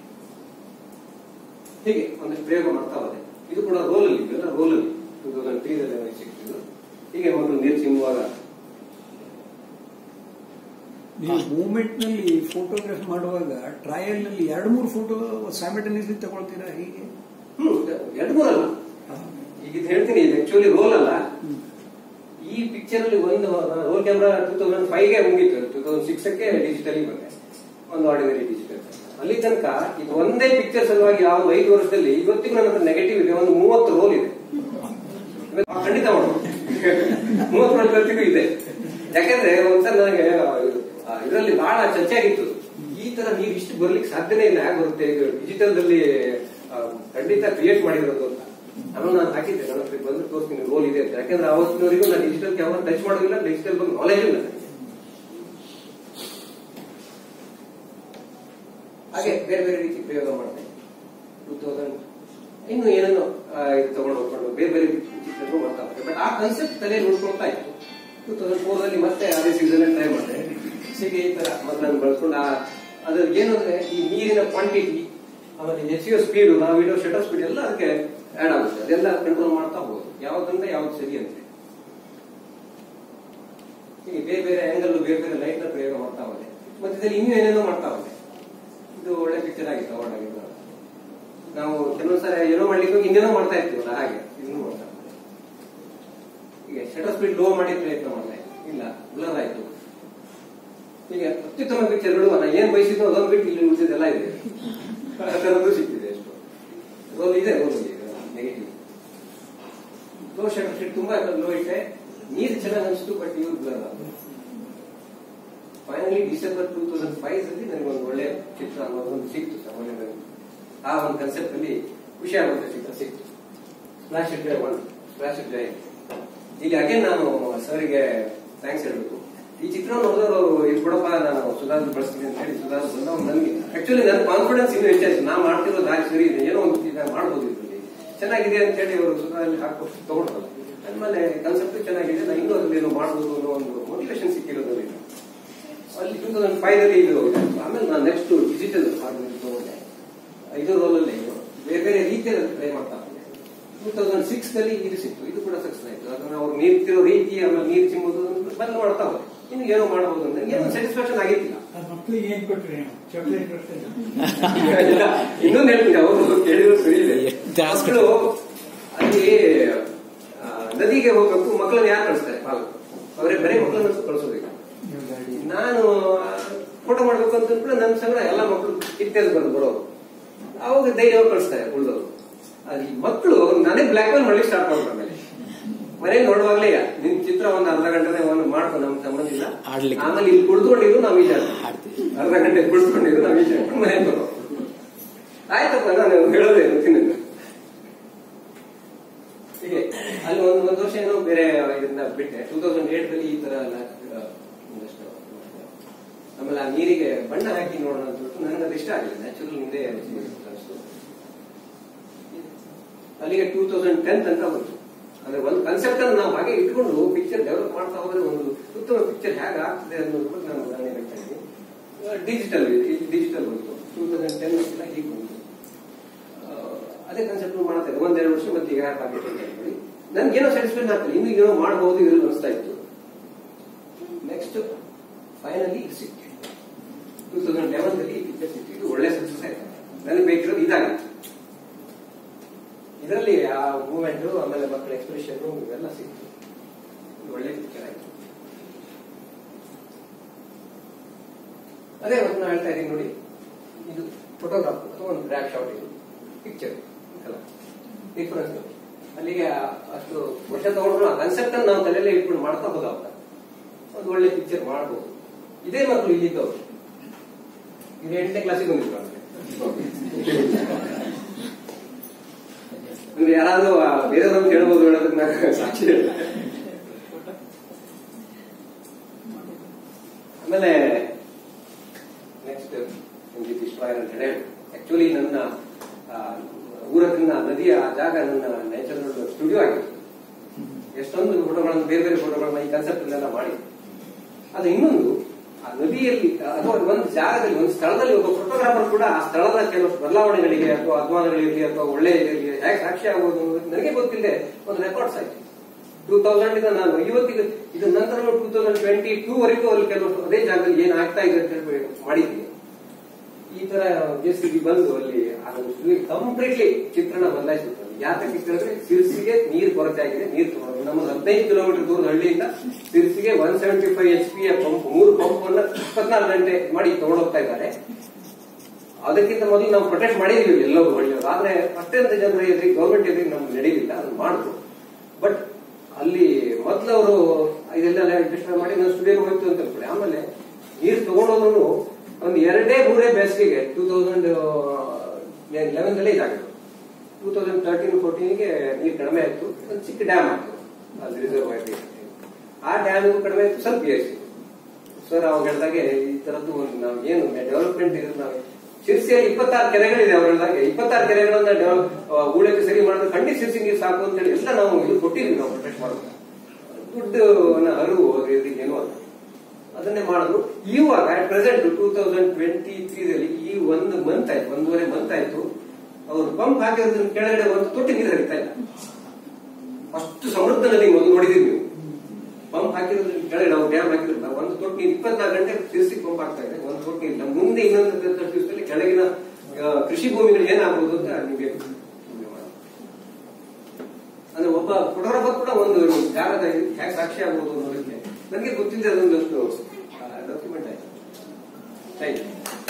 ಹೀಗೆ ಒಂದಷ್ಟು ಪ್ರಯೋಗ ಮಾಡ್ತಾ ಹೋದೆ ಇದು ಕೂಡ ರೋಲ್ ಅಲ್ಲಿ ಇವೆಲ್ಲ ರೋಲ್ ಅಲ್ಲಿ ಟೂ ತೌಸಂಡ್ ತ್ರೀದಲ್ಲಿ ಸಿಕ್ತಿದ್ದು ಹೀಗೆ ಮಕ್ಕಳು ನೀರು ಚಿಮ್ಮುವಾಗ ನೀವು ಮೂವ್ಮೆಂಟ್ ನಲ್ಲಿ ಫೋಟೋಗ್ರಾಫ್ ಮಾಡುವಾಗ ಟ್ರಯಲ್ ನಲ್ಲಿ ಎರಡು ಮೂರು ಫೋಟೋ ಸೈಮಲ್ಟೇನಿಯಸ್ಲಿ ತಗೊಳ್ತೀರಾ ಹೀಗೆ ಹ್ಮ್ ಎರಡು ಮೂರಲ್ಲ ಈಗ ಇದು ಹೇಳ್ತೀನಿ ಇದು ಆಕ್ಚುಲಿ ರೋಲ್ ಅಲ್ಲ ಈ ಪಿಕ್ಚರ್ ಅಲ್ಲಿ ಒಂದು roll camera two thousand five ಗೆ ಮುಗೀತು ಟೂ ತೌಸಂಡ್ ಸಿಕ್ಸ್ ಗೆ ಡಿಜಿಟಲಿ ಬಂದೆ ಒಂದು ಆರ್ಡಿನರಿ ಡಿಜಿಟಲ್ ಅಲ್ಲಿ ತನಕ ಇದು ಒಂದೇ ಪಿಕ್ಚರ್ ಸಲುವಾಗಿ ಯಾವ ಐದು ವರ್ಷದಲ್ಲಿ ಇವತ್ತಿಗೂ ನನ್ನ ಹತ್ರ ನೆಗೆಟಿವ್ ಇದೆ ಒಂದು ಮೂವತ್ತು ರೋಲ್ ಇದೆ ಖಂಡಿತ ಮಾಡೋದು ಮೂವತ್ತು ರೋಲ್ ಇವತ್ತಿಗೂ ಇದೆ ಯಾಕಂದ್ರೆ ಒಂದ್ಸಲ ನನಗೆ ಇದರಲ್ಲಿ ಬಹಳ ಚರ್ಚೆ ಆಗಿತ್ತು ಈ ತರ ನೀವು ಇಷ್ಟು ಬರ್ಲಿಕ್ಕೆ ಸಾಧ್ಯನೇ ಇಲ್ಲ ಹೇಗೆ ಬರುತ್ತೆ ಇದು ಡಿಜಿಟಲ್ ದಲ್ಲಿ ಆ, ಖಂಡಿತ ಕ್ರಿಯೇಟ್ ಮಾಡಿರೋದು ಅಂತ ಅದನ್ನು ನಾನು ಹಾಕಿದ್ದೆ ನನ್ನ ಹತ್ರ ಬಂದು ತೋರಿಸ್ತೀನಿ ರೋಲ್ ಇದೆ ಅಂತ ಯಾಕಂದ್ರೆ ಅವತ್ತಿನವರೆಗೂ ನಾನು ಡಿಜಿಟಲ್ ಕ್ಯಾಮರಾ ಟಚ್ ಮಾಡೋದಿಲ್ಲ ಡಿಜಿಟಲ್ ಬಗ್ಗೆ ನಾಲೆಜ್ ಇಲ್ಲ ನನಗೆ. ಹಾಗೆ ಬೇರೆ ಬೇರೆ ರೀತಿ ಪ್ರಯೋಗ ಮಾಡ್ತೇನೆ ಟೂ ತೌಸಂಡ್ ಇನ್ನು ಏನೇನೋ ಆ, ಇದು ತಗೊಂಡು ಹೋಗ್ಕೊಂಡು ಬೇರೆ ಬೇರೆ ಚಿತ್ರಗಳು ಮಾಡ್ತಾ ಹೋಗ್ತೇವೆ ಬಟ್ ಆ ಕನ್ಸೆಪ್ಟ್ ತಲೆ ನೋಡ್ಕೊಳ್ತಾ ಇತ್ತು ಟೂ ತೌಸಂಡ್ ಫೋರ್ ಅಲ್ಲಿ ಮತ್ತೆ ಅದೇ ಸೀಸನ್ ಟ್ರೈ ಮಾಡಿದೆ ಹೀಗೆ ಈ ತರ ಮೊದಲನ್ನು ಬಳಸ್ಕೊಂಡು ಆ ಅದ್ರ ಏನು ಅಂದ್ರೆ ಈ ನೀರಿನ ಕ್ವಾಂಟಿಟಿ ಆಮೇಲೆ ಎಚ್ ಯು ಸ್ಪೀಡ್ ನಾವು ಇಡೋ ಶಟರ್ ಸ್ಪೀಡ್ ಎಲ್ಲ ಅದಕ್ಕೆ ಆಡ್ ಆಗುತ್ತೆ ಅದೆಲ್ಲ ಕಂಟ್ರೋಲ್ ಮಾಡ್ತಾ ಹೋಗೋದು ಯಾವ್ದಂದ್ರೆ ಯಾವ್ದು ಸರಿ ಅಂತ ಹೀಗೆ ಬೇರೆ ಬೇರೆ ಆಂಗಲ್ ಬೇರೆ ಬೇರೆ ಲೈಟ್ ನ ಪ್ರಯೋಗ ಮಾಡ್ತಾ ಹೋದೆ ಮತ್ತೆ ಇದರಲ್ಲಿ ಇನ್ನೂ ಏನೇನೋ ಮಾಡ್ತಾ ಹೋದೆ ಇದು ಒಳ್ಳೆ ಪಿಕ್ಚರ್ ಆಗಿತ್ತು ಅವಾರ್ಡ್ ಆಗಿತ್ತು ನಾವು ಕೆಲವೊಂದ್ಸರಿ ಏನೋ ಮಾಡ್ಲಿಕ್ಕೆ ಹೋಗಿ ಇನ್ನೇನೋ ಮಾಡ್ತಾ ಇರ್ತೀವಲ್ಲ ಹಾಗೆ ಇನ್ನೂ ಮಾಡ್ತಾ ಇರ್ತೀವಿ. ಈಗ ಶಟರ್ ಸ್ಪೀಡ್ ಲೋ ಮಾಡಿ ಪ್ರಯತ್ನ ಮಾಡ್ತಾ ಇದ್ದೆ ಇಲ್ಲ ಬ್ಲರ್ ಆಯ್ತು ಈಗ ಅತ್ಯುತ್ತಮ ಪಿಕ್ಚರ್ಗಳು ನಾ ಏನ್ ಬಯಸಿದ್ದು ಅದೊಂದು ಬಿಟ್ಟು ಇಲ್ಲಿ ಉಳಿದಿದ್ದೆಲ್ಲ ಇದೆ ಆ ಥರದ್ದು ಸಿಕ್ಕಿದೆ ಎಷ್ಟು ರೋಲ್ ಇದೆ roll negative low shutter speed ತುಂಬಾ ಲೋ ಇಟ್ಟೆ ನೀರು ಚೆನ್ನಾಗಿ ಅನಿಸ್ತು ಬಟ್ ಇವ್ರು ಬ್ಲರ್ ಆದ್ರು finally December two thousand five ಅಲ್ಲಿ ನನಗೆ ಒಂದು ಒಳ್ಳೆ ಚಿತ್ರ ಅನ್ನೋದೊಂದು ಸಿಕ್ತು ಸಾಮಾನ್ಯ ನನಗೆ. ಆ ಒಂದು ಕನ್ಸೆಪ್ಟ್ ಅಲ್ಲಿ ಖುಷಿ ಆಗುತ್ತೆ ಚಿತ್ರ ಸಿಕ್ತು splash dry one splash dry ಇಲ್ಲಿ ಅಗೇನ್ ನಾನು ಸರ್ಗೆ ಥ್ಯಾಂಕ್ಸ್ ಹೇಳ್ಬೇಕು ಈ ಚಿತ್ರ ನೋಡಿದವರು ಅವರು ಇದು ಬಿಡಪ್ಪ ನಾನು ಸುಧಾರ್ ಬಳಸ್ತೀನಿ ಅಂತ ಹೇಳಿ ಸುಧಾರ್ ಬಂದ ನನಗೆ ಆಕ್ಚುಲಿ ನನ್ನ ಕಾನ್ಫಿಡೆನ್ಸ್ ಇನ್ನೂ ಹೆಚ್ಚಾಯ್ತು ನಾ ಮಾಡ್ತಿರೋ ದಾರಿ ಸರಿ ಇದೆ ಏನೋ ಒಂದು ಇದಾಗ ಮಾಡ್ಬೋದು ಇದರಲ್ಲಿ ಚೆನ್ನಾಗಿದೆ ಅಂತ ಹೇಳಿ ಅವರು ಸುಧಾರಲ್ಲಿ ಹಾಕಿ ತಗೊಂಡ್ರಲ್ಲ ಆದ್ಮೇಲೆ ಕನ್ಸೆಪ್ಟ್ ಚೆನ್ನಾಗಿದೆ ನಾನು ಇನ್ನೂ ಅದ್ರಲ್ಲಿ ಏನೋ ಮಾಡ್ಬೋದು ಅನ್ನೋ ಒಂದು ಮೋಟಿವೇಶನ್ ಸಿಕ್ಕಿರೋದ್ರಲ್ಲಿ ಅಲ್ಲಿ ಟೂ ತೌಸಂಡ್ ಫೈವ್ ಅಲ್ಲಿ ಇದು ಆಮೇಲೆ ನಾನು ನೆಕ್ಸ್ಟ್ ಡಿಜಿಟಲ್ ತಗೊಂಡೆ ಇದು ರೋಲಲ್ಲಿ ಬೇರೆ ಬೇರೆ ರೀತಿಯಲ್ಲಿ ಟ್ರೈ ಮಾಡ್ತಾ ಟೂ ತೌಸಂಡ್ ಸಿಕ್ಸ್ ನಲ್ಲಿ ಇದು ಸಿಕ್ತು ಇದು ಕೂಡ ಸಕ್ಸಸ್ ಆಯ್ತು ಅದನ್ನ ಅವ್ರು ನೀರ್ತಿರೋ ರೀತಿ ಆಮೇಲೆ ನೀರು ಚಿಮ್ಮೋದು ಬದಲು ಮಾಡ್ತಾ ಹೋದೆ ಇನ್ನು ಏನೋ ಮಾಡಬಹುದು ಅಂತ ಏನೋ ಸ್ಯಾಟಿಸ್ಫ್ಯಾಕ್ಷನ್ ಆಗಿತ್ತಿಲ್ಲ ಆ ಮಕ್ಳಿಗೆ ಏನ್ ಕೊಟ್ರಿ ಚಾಕ್ಲೇಟ್ ಅಷ್ಟೇ ಇಲ್ಲ, ಇನ್ನೊಂದು ಹೇಳ್ತೀನಿ ಅವರು ಕೇಳಿದ್ರು ಸರಿ ಇದೆ ಜಾಸ್ತಿ. ಮಕ್ಕಳು ಅಲ್ಲಿ ಆ, ನದಿಗೆ ಹೋಗ್ಬೇಕು ಮಕ್ಕಳನ್ನ ಯಾರು ಕಳಿಸ್ತಾರೆ ಪಾಲಕರು ಅವರೇ ಬರೀ ಮಕ್ಕಳನ್ನ ಕಳಿಸೋದಿಲ್ಲ ನಾನು ಫೋಟೋ ಮಾಡ್ಬೇಕು ಅಂತ ಕೂಡ ನನ್ನ ಸಂಗಡ ಎಲ್ಲ ಮಕ್ಕಳು ಕಿತ್ತೇದು ಬಂದು ಬರೋರು ಅವಾಗ ಧೈರ್ಯವಾಗಿ ಕಳಿಸ್ತಾರೆ ಉಳಿದವರು ಅಲ್ಲಿ ಮಕ್ಕಳು ನನಗೆ ಬ್ಲಾಕ್ ಮೇಲ್ ಮಾಡ್ಲಿಕ್ಕೆ ಸ್ಟಾರ್ಟ್ ಮಾಡ್ತಾರೆ ಆಮೇಲೆ ಮನೇಲಿ ನೋಡುವಾಗ್ಲೇ ನಿನ್ ಚಿತ್ರ ಒಂದು ಅರ್ಧ ಗಂಟೆ ಒಂದು ಮಾಡ್ಕೊ ನಮ್ಗೆ ಸಂಬಂಧ ಇಲ್ಲ ಆಡ್ಲಿಕ್ಕೆ. ಆಮೇಲೆ ಇಲ್ಲಿ ಕುಳಿತುಕೊಂಡಿರು ನಾವು ಈಜ ಆಡ್ತೀವಿ. ಅರ್ಧ ಗಂಟೆ ಕುಳಿತುಕೊಂಡಿರು ನಾವು ಈಜ ಮನೆಗೆ ಬರೋ ಆಯ್ತಪ್ಪ ನಾನು ಹೇಳೋದೇ ಗೊತ್ತಿನ ಹೀಗೆ ಅಲ್ಲಿ ಒಂದು ಒಂದು ವರ್ಷ ಏನೋ ಬೇರೆ ಇದನ್ನ ಬಿಟ್ಟೆ ಟೂ ತೌಸಂಡ್ ಏಟ್ ಅಲ್ಲಿ ಈ ತರ ಎಲ್ಲ ಆ, ಒಂದಷ್ಟು ಆಮೇಲೆ ಆ ನೀರಿಗೆ ಬಣ್ಣ ಹಾಕಿ ನೋಡೋಣ ಅಂತ ಹೇಳ್ಬಿಟ್ಟು ನನಗೆ ಅದು ಇಷ್ಟ ಆಗಿಲ್ಲ ನ್ಯಾಚುರಲ್ ನೀರೇ ಅನಿಸ್ತು ಅಲ್ಲಿಗೆ ಟೂ ತೌಸಂಡ್ ಟೆನ್ ತನಕ ಬಂತು ಅಂದ್ರೆ ಒಂದು ಕನ್ಸೆಪ್ಟ್ ಅನ್ನು ನಾವು ಹಾಗೆ ಇಟ್ಕೊಂಡು ಪಿಕ್ಚರ್ ಡೆವಲಪ್ ಮಾಡ್ತಾ ಹೋದ್ರೆ ಒಂದು ಉತ್ತಮ ಪಿಕ್ಚರ್ ಹೇಗೆ ಆಗ್ತದೆ ಅನ್ನೋದ್ರ ಬಗ್ಗೆ ನಾನು ನಾನು ಹೇಳ್ತಾ ಇದ್ದೀನಿ ಡಿಜಿಟಲ್ ಡಿಜಿಟಲ್ ಬಂತು ಟೂ ತೌಸಂಡ್ ಟೆನ್ ಎಲ್ಲ ಹೀಗೆ ಬಂತು ಆ, ಅದೇ ಕಾನ್ಸೆಪ್ಟ್ ಮಾಡ್ತಾ ಇದ್ದೆ ಒಂದೆರಡು ವರ್ಷ ಮತ್ತೆ ಈಗ ಹ್ಯಾಪ್ ಆಗಿತ್ತು ಅಂತ ಹೇಳಿ ನನ್ಗೇನೋ ಸ್ಯಾಟಿಸ್ಫೈಡ್ ಆಗ್ತದೆ ಇನ್ನು ಏನೋ ಮಾಡಬಹುದು ಇದ್ರಲ್ಲಿ ಅನಿಸ್ತಾ ಇತ್ತು ನೆಕ್ಸ್ಟ್ ಫೈನಲಿ ಇದು ಸಿಕ್ತು ಟೂ ತೌಸಂಡ್ ಲೆವೆನ್ ಅಲ್ಲಿ ಈ ಪಿಕ್ಚರ್ ಸಿಕ್ತು ಇದು ಒಳ್ಳೆ ಸಕ್ಸಸ್ ಆಯ್ತು ನನಗೆ ಬೇಕಿರೋದು ಇದಾಗಿತ್ತು ಇದರಲ್ಲಿ ಆ ಮೂವ್ಮೆಂಟ್ ಆಮೇಲೆ ಮಕ್ಕಳ ಎಕ್ಸ್ಪ್ರೆಷನ್ ಇವೆಲ್ಲ ಸಿಕ್ತು ಇದು ಒಳ್ಳೆ ಪಿಕ್ಚರ್ ಆಯ್ತು ಅದೇ ಒಂದು ಹೇಳ್ತಾ ಇದ್ದೀನಿ ನೋಡಿ ಇದು ಫೋಟೋಗ್ರಾಫ್ ಅಥವಾ ಒಂದು ಬ್ರ್ಯಾಕ್ ಶಾಟ್ ಇದು ಪಿಕ್ಚರ್ ಅಲ್ಲ ಡಿಫರೆನ್ಸ್ ನೋಡಿ ಅಲ್ಲಿಗೆ ಅಷ್ಟು ವರ್ಷ ತಗೊಂಡ್ರು ಆ ಕನ್ಸೆಪ್ಟ್ ಅನ್ನು ನಾವು ತಲೆಯಲ್ಲೇ ಇಟ್ಕೊಂಡು ಮಾಡ್ತಾ ಹೋದಾಗ ಒಂದು ಒಳ್ಳೆ ಪಿಕ್ಚರ್ ಮಾಡಬಹುದು ಇದೇ ಮಕ್ಕಳು ಇಲ್ಲಿದ್ದವರು ಇದು ಎಂಟನೇ ಕ್ಲಾಸಿಗೆ ಬಂದಿದ್ರು ಅಂದ್ರೆ ಯಾರಾದ್ರೂ ಆ ಬೇರೆಯವ್ರನ್ನ ಕೇಳ್ಬೋದು ಹೇಳೋದಕ್ಕೆ ನಾನು ಸಾಕ್ಷಿ ಹೇಳ್ತೆ. ಆಮೇಲೆ ನೆಕ್ಸ್ಟ್ ಡಿಸ್ಟ್ರಾಯರ್ ಅಂತ ಹೇಳಿ ಆಕ್ಚುಲಿ ನನ್ನ ಆ, ಊರತ್ತಿನ ನದಿಯ ಆ ಜಾಗ ನನ್ನ ನ್ಯಾಚುರಲ್ ಸ್ಟುಡಿಯೋ ಆಗಿತ್ತು ಎಷ್ಟೊಂದು ಫೋಟೋಗಳನ್ನು ಬೇರೆ ಬೇರೆ ಫೋಟೋಗಳನ್ನ ಈ ಕಾನ್ಸೆಪ್ಟ್ ಅಲ್ಲೆಲ್ಲ ಮಾಡಿ ಅದು ಇನ್ನೊಂದು ಆ ನದಿಯಲ್ಲಿ ಅಥವಾ ಒಂದು ಜಾಗದಲ್ಲಿ ಒಂದು ಸ್ಥಳದಲ್ಲಿ ಒಬ್ಬ ಫೋಟೋಗ್ರಾಫರ್ ಕೂಡ ಆ ಸ್ಥಳದ ಕೆಲವು ಬದಲಾವಣೆಗಳಿಗೆ ಅಥವಾ ಅಧ್ವಾನಗಳಿಗೆ ಅಥವಾ ಒಳ್ಳೆಯ ಇದಕ್ಕೆ ಹೇಗೆ ಸಾಕ್ಷಿ ಆಗುವುದು ಅನ್ನೋದು ನನಗೆ ಗೊತ್ತಿಲ್ಲದೆ ಒಂದು ರೆಕಾರ್ಡ್ಸ್ ಆಯ್ತು ಟೂ ತೌಸಂಡ್ ಇಂದ ನಾನು ಇವತ್ತಿಗೆ ಇದು ನಂತರ ಟೂ ತೌಸಂಡ್ ಟ್ವೆಂಟಿ ಟೂ ವರೆಗೂ ಅಲ್ಲಿ ಕೆಲವು ಅದೇ ಜಾಗದಲ್ಲಿ ಏನು ಆಗ್ತಾ ಇದೆ ಅಂತ ಹೇಳಿ ಮಾಡಿದ್ದೀನಿ ಈ ತರ ಜೆ ಸಿ ಬಿ ಬಂದು ಅಲ್ಲಿ ಅದನ್ನು ಕಂಪ್ಲೀಟ್ಲಿ ಚಿತ್ರಣ ಬದಲಾಯಿಸುತ್ತದೆ ಯಾತಕ್ಕೆ ಕೇಳಿದ್ರೆ ಸಿರ್ಸಿಗೆ ನೀರು ಕೊರತೆ ಆಗಿದೆ ನೀರು ತಗೊಂಡು ನಮ್ಮ ಹದಿನೈದು ಕಿಲೋಮೀಟರ್ ದೂರದ ಹಳ್ಳಿಯಿಂದ ಸಿರ್ಸಿಗೆ one seventy five H P pump ಮೂರು ಪಂಪ್ ಅನ್ನ ಇಪ್ಪತ್ನಾಲ್ಕು ಗಂಟೆ ಮಾಡಿ ತಗೊಂಡೋಗ್ತಾ ಇದ್ದಾರೆ ಅದಕ್ಕಿಂತ ಮೊದಲು ನಾವು ಪ್ರೊಟೆಸ್ಟ್ ಮಾಡಿದೀವಿ ಎಲ್ಲರೂ ಹಳ್ಳಿಯವರು ಆದ್ರೆ ಅತ್ಯಂತ ಜನರ ಎದುರಿಗೆ ಗೌರ್ಮೆಂಟ್ ಎದುರಿಗೆ ನಮ್ಗೆ ನಡೆಯಲಿಲ್ಲ ಅದನ್ನ ಮಾಡಿದ್ರು ಬಟ್ ಅಲ್ಲಿ ಮೊದಲು ಅವರು ಇದೆಲ್ಲ ಡಿಸ್ಟರ್ಬ್ ಮಾಡಿ ನಾನು ಸ್ಟುಡಿಯೋ ಹೋಯ್ತು ಅಂತ ಅನ್ಕೊಳ್ಳಿ ಆಮೇಲೆ ನೀರು ತಗೊಂಡೋದ್ರು ಒಂದು ಎರಡೇ ಮೂರೇ ಬೇಸಿಗೆಗೆ ಟೂ ತೌಸಂಡ್ ಲೆವೆನ್ ಅಲ್ಲೇ ಇದಾಗಿತ್ತು ಟೂ ತೌಸಂಡ್ ತರ್ಟೀನ್ ಫೋರ್ಟೀನ್ಗೆ ನೀರು ಕಡಿಮೆ ಆಯ್ತು ಒಂದು ಚಿಕ್ಕ ಡ್ಯಾಮ್ ಆಯ್ತು ಅಲ್ಲಿ ರಿಸರ್ವ್ ಆ ಡ್ಯಾಮ್ ಕಡಿಮೆ ಆಯ್ತು ಸ್ವಲ್ಪ ಏರಿಸಿ ಸರ್ ಅವಾಗ ಹೇಳಿದಾಗೆ ಈ ತರದ್ದು ಒಂದು ನಾವು ಏನು ಡೆವಲಪ್ಮೆಂಟ್ ಇರೋದು ನಾವು ಶಿರ್ಸಿಯಲ್ಲಿ ಇಪ್ಪತ್ತಾರು ಕೆರೆಗಳಿದೆ ಅವ್ರ ಹೇಳಿದಾಗೆ ಇಪ್ಪತ್ತಾರು ಕೆರೆಗಳನ್ನ ಡೆವಲಪ್ ಹೂಳಕ್ಕೆ ಸರಿ ಮಾಡಿದ್ರೆ ಖಂಡಿತ ಶಿರ್ಸಿ ನೀರು ಸಾಕು ಅಂತ ಹೇಳಿ ಎಲ್ಲ ನಾವು ಇದು ಕೊಟ್ಟಿದ್ವಿ ನಾವು ಪ್ರೊಟೆಸ್ಟ್ ಮಾಡೋದು ದುಡ್ಡು ಹರಿವು ಇದಕ್ಕೆ ಏನೂ ಅಲ್ಲ ಅದನ್ನೇ ಮಾಡಿದ್ರು ಇವಾಗ ಪ್ರೆಸೆಂಟ್ ಟೂ ತೌಸಂಡ್ ಟ್ವೆಂಟಿ ತ್ರೀದಲ್ಲಿ ಈ ಒಂದು ಮಂತ್ ಆಯ್ತು ಒಂದೂವರೆ ಮಂತ್ ಆಯ್ತು ಅವರು ಪಂಪ್ ಹಾಕಿರೋದ್ರ ಕೆಳಗಡೆ ಒಂದು ತೊಟ್ಟಿ ನೀರು ಹರಿತಾ ಇಲ್ಲ ಅಷ್ಟು ಸಮೃದ್ಧ ನದಿ ಮೊದಲು ನೋಡಿದೀವಿ ನೀವು ಪಂಪ್ ಹಾಕಿರೋದ್ರ ಕೆಳಗಡೆ ನಾವು ಡ್ಯಾಮ್ ಹಾಕಿರೋದ್ರಿಂದ ಒಂದು ತೊಟ್ಟು ನೀರು ಇಪ್ಪತ್ನಾಲ್ಕು ಗಂಟೆ ತಿರ್ಸಿ ಪಂಪ್ ಆಗ್ತಾ ಇದೆ ಒಂದು ತೊಟ್ಟು ನೀರಿಲ್ಲ ಮುಂದೆ ಇನ್ನೊಂದು ಹತ್ತು ದಿವಸದಲ್ಲಿ ಕೆಳಗಿನ ಆ, ಕೃಷಿ ಭೂಮಿಗಳು ಏನಾಗ್ಬೋದು ಅಂತ ನಿಮಗೆ ಅಂದ್ರೆ ಒಬ್ಬ ಫೋಟೋಗ್ರಾಫರ್ ಕೂಡ ಒಂದು ಜಾಗದ ಹೇಗೆ ಸಾಕ್ಷಿ ಆಗ್ಬೋದು ಅನ್ನೋದಕ್ಕೆ ನನಗೆ ಗೊತ್ತಿಲ್ಲದೆ ಅದೊಂದಷ್ಟು ಡಾಕ್ಯುಮೆಂಟ್ ಆಯ್ತು ಥ್ಯಾಂಕ್ ಯು